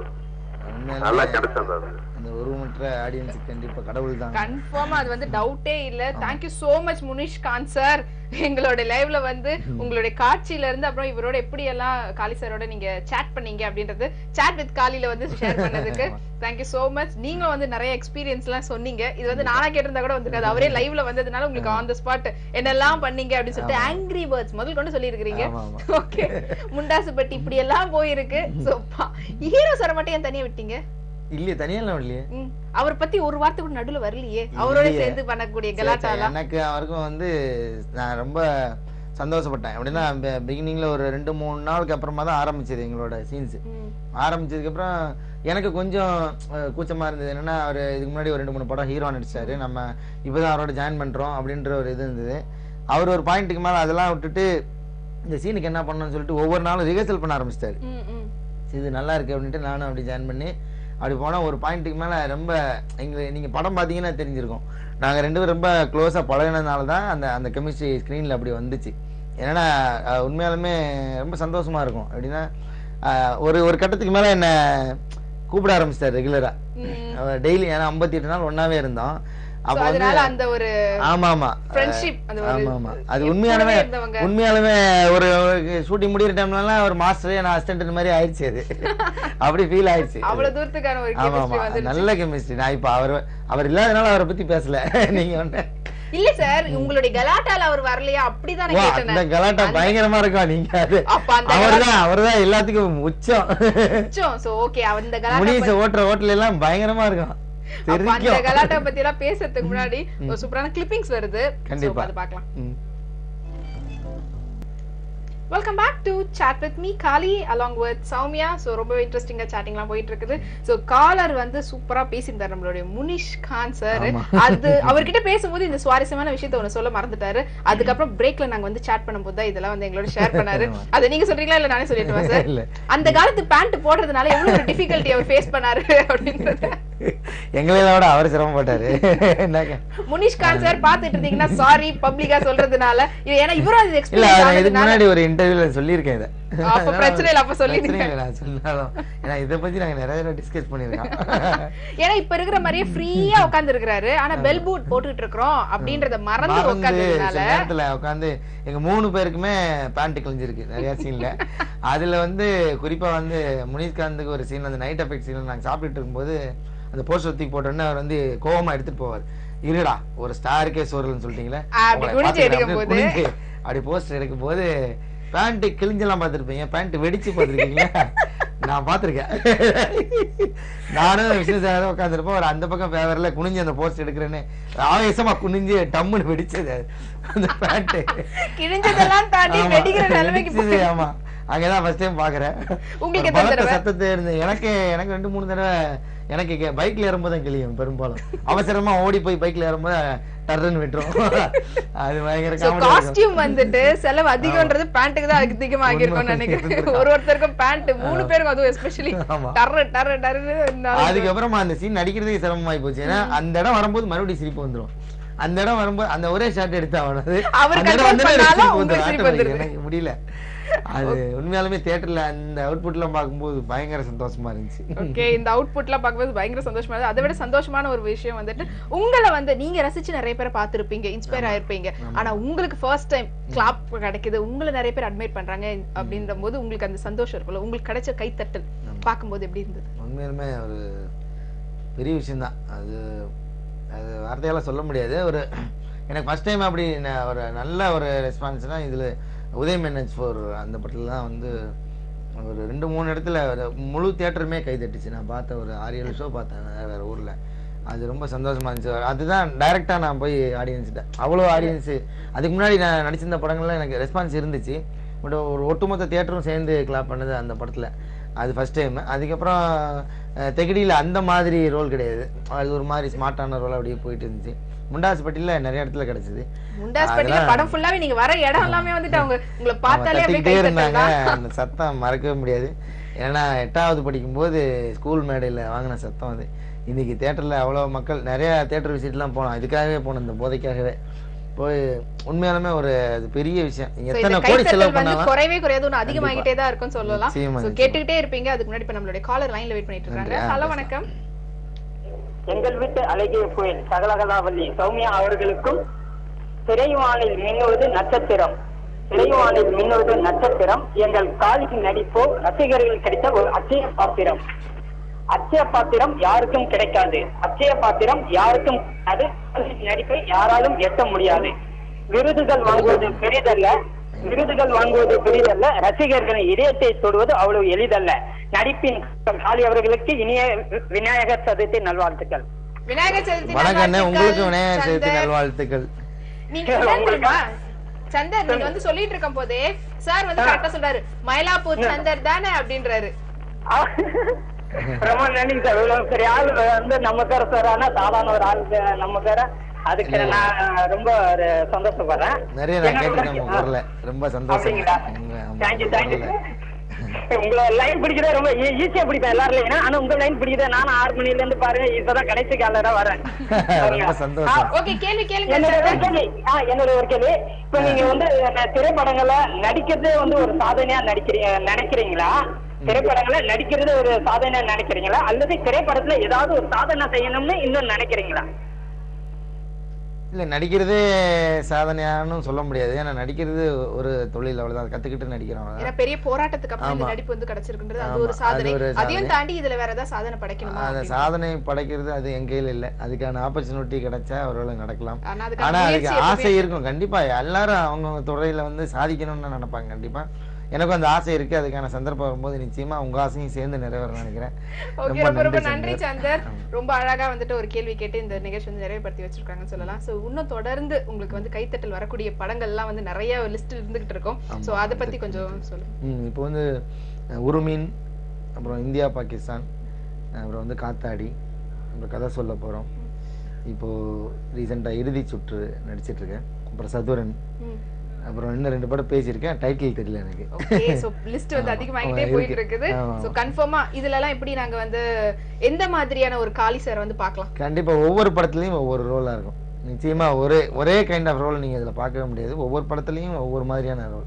S4: நல்லா கிடைச்சது அது
S2: அந்த உருவமற்ற ஆடியன்ஸுக்கு கண்டிப்பா கடவுள் தான்
S1: கன்ஃபார்மா அது வந்து டவுட்டே இல்ல thank you so much Munish Khan sir எங்களோட லைவ்ல வந்து உங்களுடைய காட்சியில இருந்து அப்புறம் இவரோட எப்படி எல்லாம் காளி சாரோட நீங்க சேட் பண்ணீங்க அப்படின்றது சேட் வித் காலில வந்து ஷேர் பண்ணதுக்கு தேங்க்யூ சோ மச் நீங்க வந்து நிறைய எக்ஸ்பீரியன்ஸ் எல்லாம் சொன்னீங்க இது வந்து நானா கேட்டிருந்தா கூட வந்திருக்காது அவரே லைவ்ல வந்ததுனால உங்களுக்கு ஆன் த ஸ்பாட் என்னெல்லாம் பண்ணீங்க அப்படின்னு சொல்லிட்டு ஆங்கிரி பேர்ட்ஸ் முதல் கொண்டு சொல்லியிருக்கிறீங்க
S2: ஆமா, ஆமா.
S1: ஓகே முண்டாசுப்பட்டி இப்படி எல்லாம் போயிருக்கு சோ ஹீரோ சாரை மட்டும் ஏன் தனியா விட்டீங்க
S2: இல்லையே தனியா எல்லாம் இல்லையே
S1: ம். அவரை பத்தி ஒரு வார்த்தை கூட நடுவுல வரலையே அவரோட
S2: இல்லையே.
S1: சேர்ந்து பண்ணக்கூடிய
S2: சரி,
S1: கலாட்டா
S2: சரி,
S1: எல்லாம்
S2: எனக்கு அவருக்கும் வந்து நான் ரொம்ப சந்தோஷப்பட்டேன் எப்படின்னா பிகினிங்ல ஒரு ரெண்டு மூணு நாளுக்கு அப்புறமா தான் ஆரம்பிச்சது எங்களோட சீன்ஸ்
S1: ம்.
S2: ஆரம்பிச்சதுக்கு அப்புறம் எனக்கு கொஞ்சம் அஹ், கூச்சமா இருந்தது என்னன்னா அவர் இதுக்கு முன்னாடி ஒரு ரெண்டு மூணு படம் ஹீரோ நடிச்சாரு நம்ம இப்பதான் அவரோட ஜாயின் பண்றோம் அப்படின்ற ஒரு இது இருந்தது அவர் ஒரு பாயிண்ட்டுக்கு மேல அதெல்லாம் விட்டுட்டு இந்த சீனுக்கு என்ன பண்ணணும்னு சொல்லிட்டு ஒவ்வொரு நாளும் ரிஹர்சல் பண்ண ஆரம்பிச்சிட்டாரு
S1: ம், ம்.
S2: இது நல்லா இருக்கு அப்படின்ட்டு நானும் அப்படி ஜாயின் பண்ணி அப்படி போனால் ஒரு பாயிண்ட்டுக்கு மேலே ரொம்ப எங்களுக்கு நீங்கள் படம் பார்த்தீங்கன்னா தெரிஞ்சிருக்கும் நாங்கள் ரெண்டு பேரும் ரொம்ப க்ளோஸாக பழகினதுனால தான் அந்த அந்த கெமிஸ்ட்ரி ஸ்க்ரீனில் அப்படி வந்துச்சு ஏன்னா அஹ், உண்மையாலுமே ரொம்ப சந்தோஷமா இருக்கும் அப்படின்னா அஹ், ஒரு ஒரு கட்டத்துக்கு மேலே என்னை கூப்பிட ஆரம்பிச்சிட்டார் ரெகுலராக டெய்லி ஏன்னா ஐம்பத்தி எட்டு நாள் ஒன்றாவே இருந்தோம்
S1: So,
S2: அப்போ வந்து
S1: அதனால அந்த ஒரு
S2: ஆமா ஆமா
S1: friendship, அந்த ஒரு
S2: ஆமா ஆமா அது
S1: கூடவே
S2: உண்மையாலுமே
S1: இருந்தவங்க.
S2: உண்மையாலுமே ஒரு ஷூட்டிங் முடியிற டைம்லலாம் ஒரு மாஸ்டர் நான் அசிஸ்டன்ட் மாதிரி ஆயிடுச்சு அது அப்படி ஃபீல் ஆயிடுச்சு
S1: அவ்வளவு தூரத்துக்கான ஒரு
S2: ஆமா
S1: chemistry
S2: ஆமா
S1: வந்துருச்சு.
S2: நல்ல கெமிஸ்ட்ரி நான் இப்ப அவர் அவர் இல்லாதனால அவரை பத்தி பேசல நீங்க ஒண்ணு
S1: இல்ல சார் உங்களுடைய கலாட்டால அவர் வரலையா அப்படிதான்
S2: வா,
S1: நான்
S2: அந்த
S1: கேட்டேன்
S2: கலாட்டா பயங்கரமா இருக்கும் நீங்க அது
S1: அப்ப அந்த
S2: அவர்தான் அவர்தான் எல்லாத்துக்கும் உச்சம்
S1: சோ ஓகே அந்த கலாட்டா
S2: முனிச ஓட்டுற ஓட்டல எல்லாம் பயங்கரமா இருக்கும்
S1: அப்ப அந்த
S2: தெரிக்கும்
S1: கலாட்டா பத்தி எல்லாம் பேசுறதுக்கு முன்னாடி ஒரு சூப்பரான கிளிப்பிங்ஸ் வருது
S2: கண்டிப்பா.
S1: So, அது பார்க்கலாம்
S2: ம்.
S1: Welcome back to chat with me காலி along with சௌமியா ஸோ ரொம்ப இன்ட்ரெஸ்டிங்கா சாட்டிங்லாம் போயிட்டு இருக்குது ஸோ காலர் வந்து சூப்பரா பேசியிருந்தாரு நம்மளுடைய முனிஷ் கான் சார்
S2: ஆமா.
S1: அது அவர்கிட்ட பேசும்போது இந்த சுவாரஸ்யமான விஷயத்த ஒன்று சொல்ல மறந்துட்டாரு அதுக்கப்புறம் பிரேக்ல நாங்க வந்து chat பண்ணும்போது தான் இதெல்லாம் வந்து எங்களோட ஷேர் பண்ணாரு
S2: ஆமா.
S1: அதை நீங்க சொல்றீங்களா இல்ல நானே சொல்லிட்டுமா சார்
S2: இல்ல
S1: அந்த காலத்து பேண்ட் போடுறதுனால எவ்வளவு ஒரு டிஃபிகல்ட்டி அவர் ஃபேஸ் பண்ணாரு அப்படின்றத
S2: எங்களை விட அவர் சிரமப்பட்டாரு என்னங்க
S1: முனிஷ் கான் சார் பாத்துட்டு இருந்தீங்கன்னா சாரி பப்ளிக்கா சொல்றதுனால இது ஏன்னா இவரும் அது
S2: இல்ல
S1: எக்ஸ்பீரியன்ஸ்
S2: நான் இதுக்கு
S1: ஆனதுனால
S2: முன்னாடி ஒரு இன்டர்வியூல சொல்லியிருக்கேன் இதை
S1: அப்ப பிரச்சனை இல்ல அப்ப சொல்லிடுங்க
S2: பிரச்சனை இல்லை, நான் சொன்னாலும் ஏன்னா இதை பத்தி நாங்க நிறைய தடவை டிஸ்கஸ் பண்ணியிருக்கோம்
S1: ஏன்னா இப்ப இருக்கிற மாதிரியே ஃப்ரீயா உட்கார்ந்து இருக்கிறாரு ஆனா பெல் பூட் போட்டுட்டு இருக்கிறோம் அப்படின்றத மறந்து
S2: மறந்து
S1: உட்கார்ந்ததுனால
S2: சில நேரத்துல உட்காந்து எங்க மூணு பேருக்குமே பேண்ட் கிழிஞ்சிருக்கு நிறைய சீன்ல அதுல வந்து குறிப்பா வந்து முனிஷ்காந்துக்கு ஒரு சீன் அந்த நைட் எஃபெக்ட் சீன்ல நாங்க சாப்பிட்டுட்டு இருக்கும்போது அந்த போஸ்டர் தூக்கி போட்டோன்னே அவர் வந்து கோவமா எடுத்துட்டு போவார் இருடா ஒரு ஸ்டாருக்கே சோறுன்னு சொல்லிட்டீங்களே
S1: அப்படி
S2: உங்களை
S1: குனிஞ்சு
S2: பார்த்துக்கிறேன்.
S1: எடுக்கும்
S2: அப்படியே
S1: போது.
S2: குனிஞ்சு அப்படி போஸ்டர் எடுக்கும் போது பேண்ட் கிழிஞ்செல்லாம் பார்த்துருப்பீங்க பேண்ட் வெடிச்சு பார்த்துருக்கீங்களா நான் பார்த்துருக்கேன் நானும் விஷ்ணு சார் உட்காந்துருப்போம் ஒரு அந்த பக்கம் ஃபேவரில் குனிஞ்சு அந்த போஸ்ட் எடுக்கிறேன்னு ஆவேசமா குனிஞ்சு டம்முன்னு வெடிச்சது அது. அந்த பேண்ட்
S1: கிழிஞ்சதெல்லாம் தாண்டி வெடிக்கிற நிலைமைக்கு போய்
S2: ஆமா அங்கதான் ஃபர்ஸ்ட் டைம் பாக்குறேன்
S1: உங்களுக்கு
S2: ஒரு
S1: எத்தனை
S2: பலத்த
S1: தடவை?
S2: சத்தத்தை இருந்து எனக்கு எனக்கு ரெண்டு மூணு தடவை எனக்கு கே- பைக்ல ஏறும்போது தான் கிளியும் பெரும்பாலும் அவசரமா ஓடி போய் பைக்ல ஏறும்போது டர்ன்னு விட்டுரும் அது பயங்கர
S1: சோ
S2: காமெடி
S1: காஸ்டியூம் வந்துட்டு செலவு அதிகம்ன்றது பேண்ட்டுக்கு தான் அதிகமா ஆகியிருக்கும்னு நினைக்கிறேன் ஒரு ஒருத்தருக்கும் பேண்ட் மூணு பேருக்கும் அதுவும் எஸ்பெஷலி
S2: ஆமா.
S1: டர்ரு டர்ரு டர்ரு
S2: அதுக்கப்புறமா அந்த சீன் நடிக்கிறதுக்கு சிரமமாயி போச்சு ஏன்னா அந்த இடம் வரும்போது மறுபடியும் சிரிப்பு வந்துரும் அந்த இடம் வரும்போது அந்த ஒரே ஷாட் எடுத்து ஆகணும்
S1: அவர்
S2: அந்த இடம்
S1: control
S2: வந்தாலே
S1: பண்ணாலும்
S2: சிரிப்பு
S1: உங்களுக்கு
S2: வந்துரும்.
S1: சிரிப்பு
S2: automatic.
S1: வந்துருது.
S2: எனக்கு முடியல அது உண்மையாலுமே தியேட்டர்ல அந்த அவுட்புட்லாம் பார்க்கும்போது பயங்கர சந்தோஷமா இருந்துச்சு
S1: ஓகே இந்த அவுட்புட்லாம் பார்க்கும்போது பயங்கர சந்தோஷமா இருந்தது அதை விட சந்தோஷமான ஒரு விஷயம் வந்துட்டு உங்களை வந்து நீங்க ரசிச்சு நிறைய பேரை பார்த்திருப்பீங்க இன்ஸ்பயர் ஆயிருப்பீங்க ஆனா உங்களுக்கு ஃபர்ஸ்ட் டைம் கிளாப் கிடைக்குது உங்களை நிறைய பேர் அட்மைட் பண்றாங்க அப்படின்ற போது உங்களுக்கு அந்த சந்தோஷம் இருக்கும்ல உங்களுக்கு கிடைச்ச கைத்தட்டல் பார்க்கும்போது எப்படி இருந்தது
S2: உண்மையாலுமே ஒரு பெரிய விஷயம்தான் அது அது வார்த்தையால சொல்ல முடியாது ஒரு எனக்கு ஃபர்ஸ்ட் டைம் அப்படி ந- ஒரு நல்ல ஒரு ரெஸ்பான்ஸ்னால் இதில் உதயம் என்ஹெச் ஃபோர் அந்த படத்தில் தான் வந்து ஒரு ரெண்டு மூணு இடத்துல ஒரு முழு தியேட்டருமே கை தட்டுச்சு நான் பார்த்த ஒரு ஆறு ஏழு ஷோ பார்த்தேன் வேறு வேறு ஊரில் அது ரொம்ப சந்தோஷமா இருந்துச்சு அதுதான் டைரெக்டாக நான் போய் ஆடியன்ஸ்கிட்ட அவ்வளோ ஆடியன்ஸு அதுக்கு முன்னாடி நான் நடிச்சிருந்த படங்கள்ல எனக்கு ரெஸ்பான்ஸ் இருந்துச்சு பட் ஒரு ஒட்டுமொத்த தியேட்டரும் சேர்ந்து கிளாப் பண்ணது அந்த படத்தில் அது ஃபர்ஸ்ட் டைம் அதுக்கப்புறம் அஹ், தெகடியில் அந்த மாதிரி ரோல் கிடையாது அது ஒரு மாதிரி ஸ்மார்ட்டான ரோல் அப்படியே போயிட்டு இருந்துச்சு முண்டாஸ்பட்டியில் நிறைய இடத்துல கிடைச்சிது
S1: முண்டாஸ் பட்டியில படம் ஃபுல்லாவே நீங்க வர இடம் எல்லாமே வந்துட்டு அவங்க உங்களை பார்த்தாலே அப்படியே
S2: தட்டிக்கிட்டே
S1: கை
S2: இருந்தாங்க
S1: தட்டலாம்
S2: அந்த சத்தம் மறக்கவே முடியாது ஏன்னா எட்டாவது படிக்கும்போது ஸ்கூல் மேடையில் வாங்கின சத்தம் அது இன்னைக்கு தேட்டரில் அவ்வளோ மக்கள் நிறைய தேட்டர் விசிட்லாம் போனோம் இதுக்காகவே போனோம் இந்த போதைக்காகவே போய் உண்மையாலுமே ஒரு அது பெரிய விஷயம் நீங்க
S1: So,
S2: எத்தனை
S1: இந்த
S2: கோடி செலவு
S1: கைத்தட்டல் வந்து
S2: பண்ணாலும்
S1: குறையவே குறையாது ஒன்று அதிகமாகிட்டே தான் இருக்கும்னு சொல்லலாம்
S2: நிச்சயமா,
S1: So,
S2: நிச்சயமா.
S1: கேட்டுக்கிட்டே இருப்பீங்க அதுக்கு முன்னாடி இப்ப நம்மளுடைய காலர் லைன்ல வெயிட் பண்ணிட்டு இருக்காங்க
S2: நன்றி. ஆ,
S1: ஹலோ
S2: பேசலாம்.
S1: வணக்கம்
S6: எங்கள் வீட்டு அழகிய புயல் சகலகலாவல்லி சௌமியா அவர்களுக்கும் திரைவானில் மின்னுவது நட்சத்திரம் திரைவானில் மின்னுவது நட்சத்திரம் எங்கள் காலிக்கு நடிப்போ ரசிகர்கள் கிடைத்த ஒரு அச்சய பாத்திரம் அச்சய பாத்திரம் யாருக்கும் கிடைக்காது அச்சய பாத்திரம் யாருக்கும் அது நடிப்பை யாராலும் எட்ட முடியாது விருதுகள் வாங்குவது பெரிதல்ல விருதுகள் வாங்குவது பெரிதல்ல ரசிகர்களின் இதயத்தை தொடுவது அவ்வளவு எளிதல்ல நடிப்பின் காளி அவர்களுக்கு இனிய வி- விநாயகர் சதுர்த்தி நல்வாழ்த்துக்கள்
S1: விநாயகர் சதுர்த்தி
S2: வணக்கம் அண்ணே உங்களுக்கு விநாயகர் சதுர்த்தி
S1: சந்தர்.
S2: நல்வாழ்த்துக்கள்
S1: நீங்க என்ன தெரியுமா சந்தர் நீங்க வந்து சொல்லிட்டு இருக்கும் போதே சார் வந்து கரெக்டா சொல்றாரு மயிலாப்பூர் சந்தர் தானே அப்படின்றாரு
S6: ரொம்ப நன்றிங்க சார் இவ்வளவு பெரிய ஆள் வந்து நம்ம பேர சார் ஆனா சாதாரண ஒரு ஆள் நம்ம பேர அதுக்கு நான் ரொம்ப ஒரு சந்தோஷப்படுறேன்
S2: நிறைய நான்
S6: என்ன
S2: கேட்டிருக்கேன் உங்க
S6: ஆ.
S2: குரல ரொம்ப சந்தோஷம்
S6: அப்படிங்களா
S2: உங்க- ஆமா,
S6: தேங்க்யூ
S2: உங்க
S6: தேங்க்யூ
S2: குரல்ல.
S6: உங்க லைன் பிடிக்கிறத ரொம்ப ஈஸியா பிடிப்பேன் எல்லாரும் இல்லையா ஆனா உங்க லைன் பிடிக்கிறத நானும் ஆறு மணில இருந்து பாருங்க இப்பதான் கடைசி காலரா வரேன்
S2: ரொம்ப சந்தோஷம்.
S1: ஓகே கேள்வி கேளுங்க
S6: என்னோட ஒரு
S1: சந்தர்.
S6: கேள்வி ஆ, என்னோட ஒரு கேள்வி இப்ப நீங்க வந்து ந- திரைப்படங்கள்ல நடிக்கிறதே வந்து ஒரு சாதனையா நடிக்கிறீங்க நினைக்கிறீங்களா திரைப்படங்களை நடிக்கிறது ஒரு சாதனையா நினைக்கிறீங்களா அல்லது திரைப்படத்துல ஏதாவது ஒரு சாதனை செய்யணும்னு இன்னும் நினைக்கிறீங்களா
S2: இல்ல நடிக்கிறதே சாதனையான்னு சொல்ல முடியாது ஏன்னா நடிக்கிறது ஒரு தொழில் அவ்வளவுதான் கத்துக்கிட்டு நடிக்கிறோம்
S1: ஏன்னா
S2: அவ்வளவுதான்.
S1: பெரிய போராட்டத்துக்கு அப்புறம் இந்த
S2: ஆமா.
S1: நடிப்பு வந்து கிடைச்சிருக்குன்றது அது
S2: ஆமா,
S1: ஒரு
S2: அது
S1: சாதனை
S2: ஒரு
S1: அதையும்
S2: சாதனை.
S1: தாண்டி இதுல வேற ஏதாவது சாதனை படைக்கணுமா
S2: அந்த
S1: அப்படின்னு.
S2: சாதனை படைக்கிறது அது என் கையில இல்ல அதுக்கான ஆப்பர்ச்சுனிட்டி கிடைச்சா ஒருவேளை நடக்கலாம்
S1: ஆனா அதுக்கான
S2: ஆனா அதுக்கு
S1: முயற்சி
S2: ஆசை
S1: எப்பவுமே
S2: இருக்கும் கண்டிப்பா எல்லாரும் அவங்கவுங்க துறையில வந்து சாதிக்கணும்னு நினைப்பாங்க கண்டிப்பா எனக்கும் அந்த ஆசை இருக்கு அதுக்கான சந்தர்ப்பம் வரும்போது நிச்சயமா உங்க ஆசையும் சேர்ந்து நிறைவேறணும்னு நினைக்கிறேன்
S1: ஓகே ரொம்ப ரொம்ப நன்றி
S2: சந்தர்.
S1: சந்தர் ரொம்ப அழகா வந்துட்டு ஒரு கேள்வி கேட்டு இந்த நிகழ்ச்சி வந்து நிறைவுபடுத்தி வச்சிருக்காங்கன்னு சொல்லலாம் சோ இன்னும் தொடர்ந்து உங்களுக்கு வந்து கைத்தட்டல் வரக்கூடிய படங்கள்லாம் வந்து நிறைய லிஸ்ட் இருந்துகிட்டு இருக்கும் சோ
S2: ஆமா,
S1: அதை பத்தி
S2: இருக்கு,
S1: கொஞ்சம்
S2: இருக்கு.
S1: சொல்லுங்க
S2: ம் இப்போ வந்து அஹ், உருமீன் அப்புறம் இந்தியா பாகிஸ்தான் அப்புறம் வந்து காத்தாடி அப்புறம் கதை சொல்ல போகிறோம் இப்போது ரீசெண்டாக இறுதி சுற்று நடிச்சிட்டு இருக்கேன் அப்புறம் சதுரன் அப்புறம் இன்னும் ரெண்டு படம் பேசியிருக்கேன் டைட்டில் தெரியல எனக்கு
S1: ஓகே சோ லிஸ்ட் வந்து
S2: ஆமா,
S1: அதிகமாகிட்டே
S2: ஆமா,
S1: போயிட்டு
S2: இருக்கு.
S1: இருக்குது
S2: ஆமா,
S1: சோ
S2: ஆமா.
S1: கன்ஃபார்மா இதுல எல்லாம் எப்படி நாங்க வந்து எந்த மாதிரியான ஒரு காலி சார் வந்து பார்க்கலாம்
S2: கண்டிப்பா ஒவ்வொரு படத்துலையும் ஒவ்வொரு ரோலாக இருக்கும் நிச்சயமா ஒரே ஒரே கைண்ட் ஆஃப் ரோல் நீங்கள் இதில் பார்க்கவே முடியாது ஒவ்வொரு படத்துலையும் ஒவ்வொரு மாதிரியான ரோல்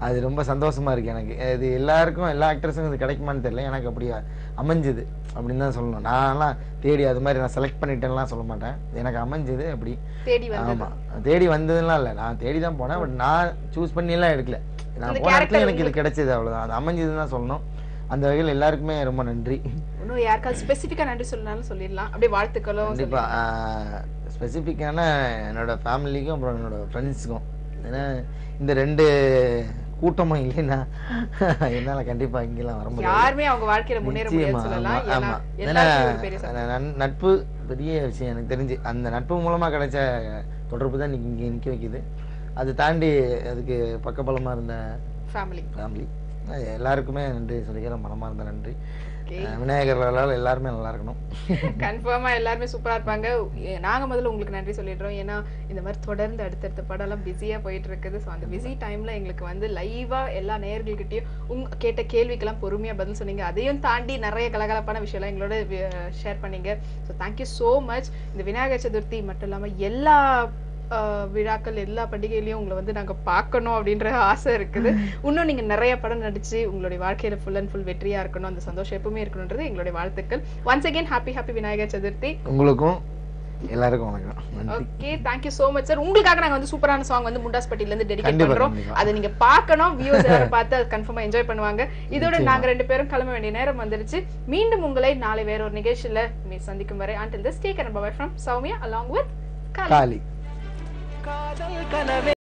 S2: அது ரொம்ப சந்தோஷமா இருக்கு எனக்கு இது எல்லாருக்கும் எல்லா ஆக்டர்ஸுக்கும் இது கிடைக்குமான்னு தெரியல எனக்கு அப்படி அமைஞ்சுது அப்படின்னு தான் சொல்லணும் நான்லாம் தேடி அது மாதிரி நான் செலக்ட் பண்ணிட்டேன்லாம் சொல்ல மாட்டேன் எனக்கு அமைஞ்சுது அப்படி
S1: தேடி வந்தது
S2: ஆமா தேடி வந்ததுலாம் இல்லை நான் தேடி தான் போனேன் பட் நான் சூஸ் பண்ணிலாம் எடுக்கல நான்
S1: அந்த
S2: போன இடத்துல
S1: character
S2: எனக்கு இது கிடைச்சது அவ்வளவுதான் அது அமைஞ்சதுன்னு தான் சொல்லணும் அந்த வகையில் எல்லாருக்குமே ரொம்ப நன்றி
S1: இன்னும் யாருக்காவது ஸ்பெசிஃபிக்கா நன்றி சொல்லனாலும் சொல்லிடலாம் அப்படியே வாழ்த்துக்களும்
S2: கண்டிப்பா ஸ்பெசிஃபிக்கான என்னோட ஃபேமிலிக்கும் அப்புறம் என்னோட ஃப்ரெண்ட்ஸுக்கும் ஏன்னா இந்த ரெண்டு கூட்டமும் இல்லைன்னா என்னால கண்டிப்பா இங்கெல்லாம் வர முடியாது
S1: யாருமே அவங்க வாழ்க்கையில முன்னேற
S2: நிச்சயமா,
S1: முடியாதுன்னு சொல்லலாம்
S2: ஆமா,
S1: ஏன்னா
S2: ஆமா. ஏன்னா
S1: எல்லாருக்கும் ஒரு பெரிய
S2: அந்த நன்- நட்பு பெரிய விஷயம் எனக்கு தெரிஞ்சு அந்த நட்பு மூலமா கிடைச்ச தொடர்பு தான் இன்னைக்கு இங்க நிக்க வைக்குது அது தாண்டி அதுக்கு பக்கபலமா இருந்த
S1: ஃபேமிலி
S2: ஃபேமிலி எல்லாருக்குமே நன்றி சொல்லிக்கிறேன் மனமார்ந்த நன்றி
S1: Okay.
S2: அஹ் விநாயகர்களால் எல்லாருமே நல்லா இருக்கணும்
S1: கன்ஃபார்மா எல்லாருமே சூப்பரா இருப்பாங்க ஏ- நாங்க முதல்ல உங்களுக்கு நன்றி சொல்லிடுறோம் ஏன்னா இந்த மாதிரி தொடர்ந்து அடுத்தடுத்த படம் எல்லாம் பிஸியா போயிட்டு இருக்குது ஸோ அந்த பிஸி டைம்ல எங்களுக்கு வந்து லைவா எல்லா நேயர்கள்கிட்டயும் உங்க கேட்ட கேள்விக்கெல்லாம் பொறுமையா பதில் சொன்னீங்க அதையும் தாண்டி நிறைய கலகலப்பான விஷயம்லாம் எங்களோட ஷேர் பண்ணீங்க ஸோ தேங்க்யூ ஸோ மச் இந்த விநாயகர் சதுர்த்தி மட்டும் இல்லாம எல்லா ஆஹ், விழாக்கள் எல்லா பண்டிகையிலயும் உங்களை வந்து நாங்க பார்க்கணும் அப்படின்ற ஆசை இருக்குது இன்னும் நீங்க நிறைய படம் நடிச்சு உங்களுடைய வாழ்க்கையில ஃபுல் அண்ட் ஃபுல் வெற்றியா இருக்கணும் அந்த சந்தோஷம் எப்பவுமே இருக்கணுன்றது எங்களுடைய வாழ்த்துக்கள் once again happy happy Vinayagar Chaturthi
S2: உங்களுக்கும் எல்லாருக்கும் வணக்கம் நன்றி
S1: okay thank you so much sir உங்களுக்காக நாங்க வந்து சூப்பரான சாங் வந்து முண்டாஸ்பட்டில இருந்து டெடிகேட்
S2: கண்டிப்பா,
S1: பண்றோம்
S2: கண்டிப்பா.
S1: அதை நீங்க பார்க்கணும் வியூஸ் யாரும் பார்த்து அது கன்ஃபார்மா என்ஜாய் பண்ணுவாங்க இதோட நாங்க ரெண்டு பேரும் கிளம்ப வேண்டிய நேரம் வந்துருச்சு மீண்டும் உங்களை நாளை வேற ஒரு நிகழ்ச்சியில மீ சந்திக்கும் வரை until this take care and bye from Soumya along with காலி
S2: காளி
S7: காதல் கனவே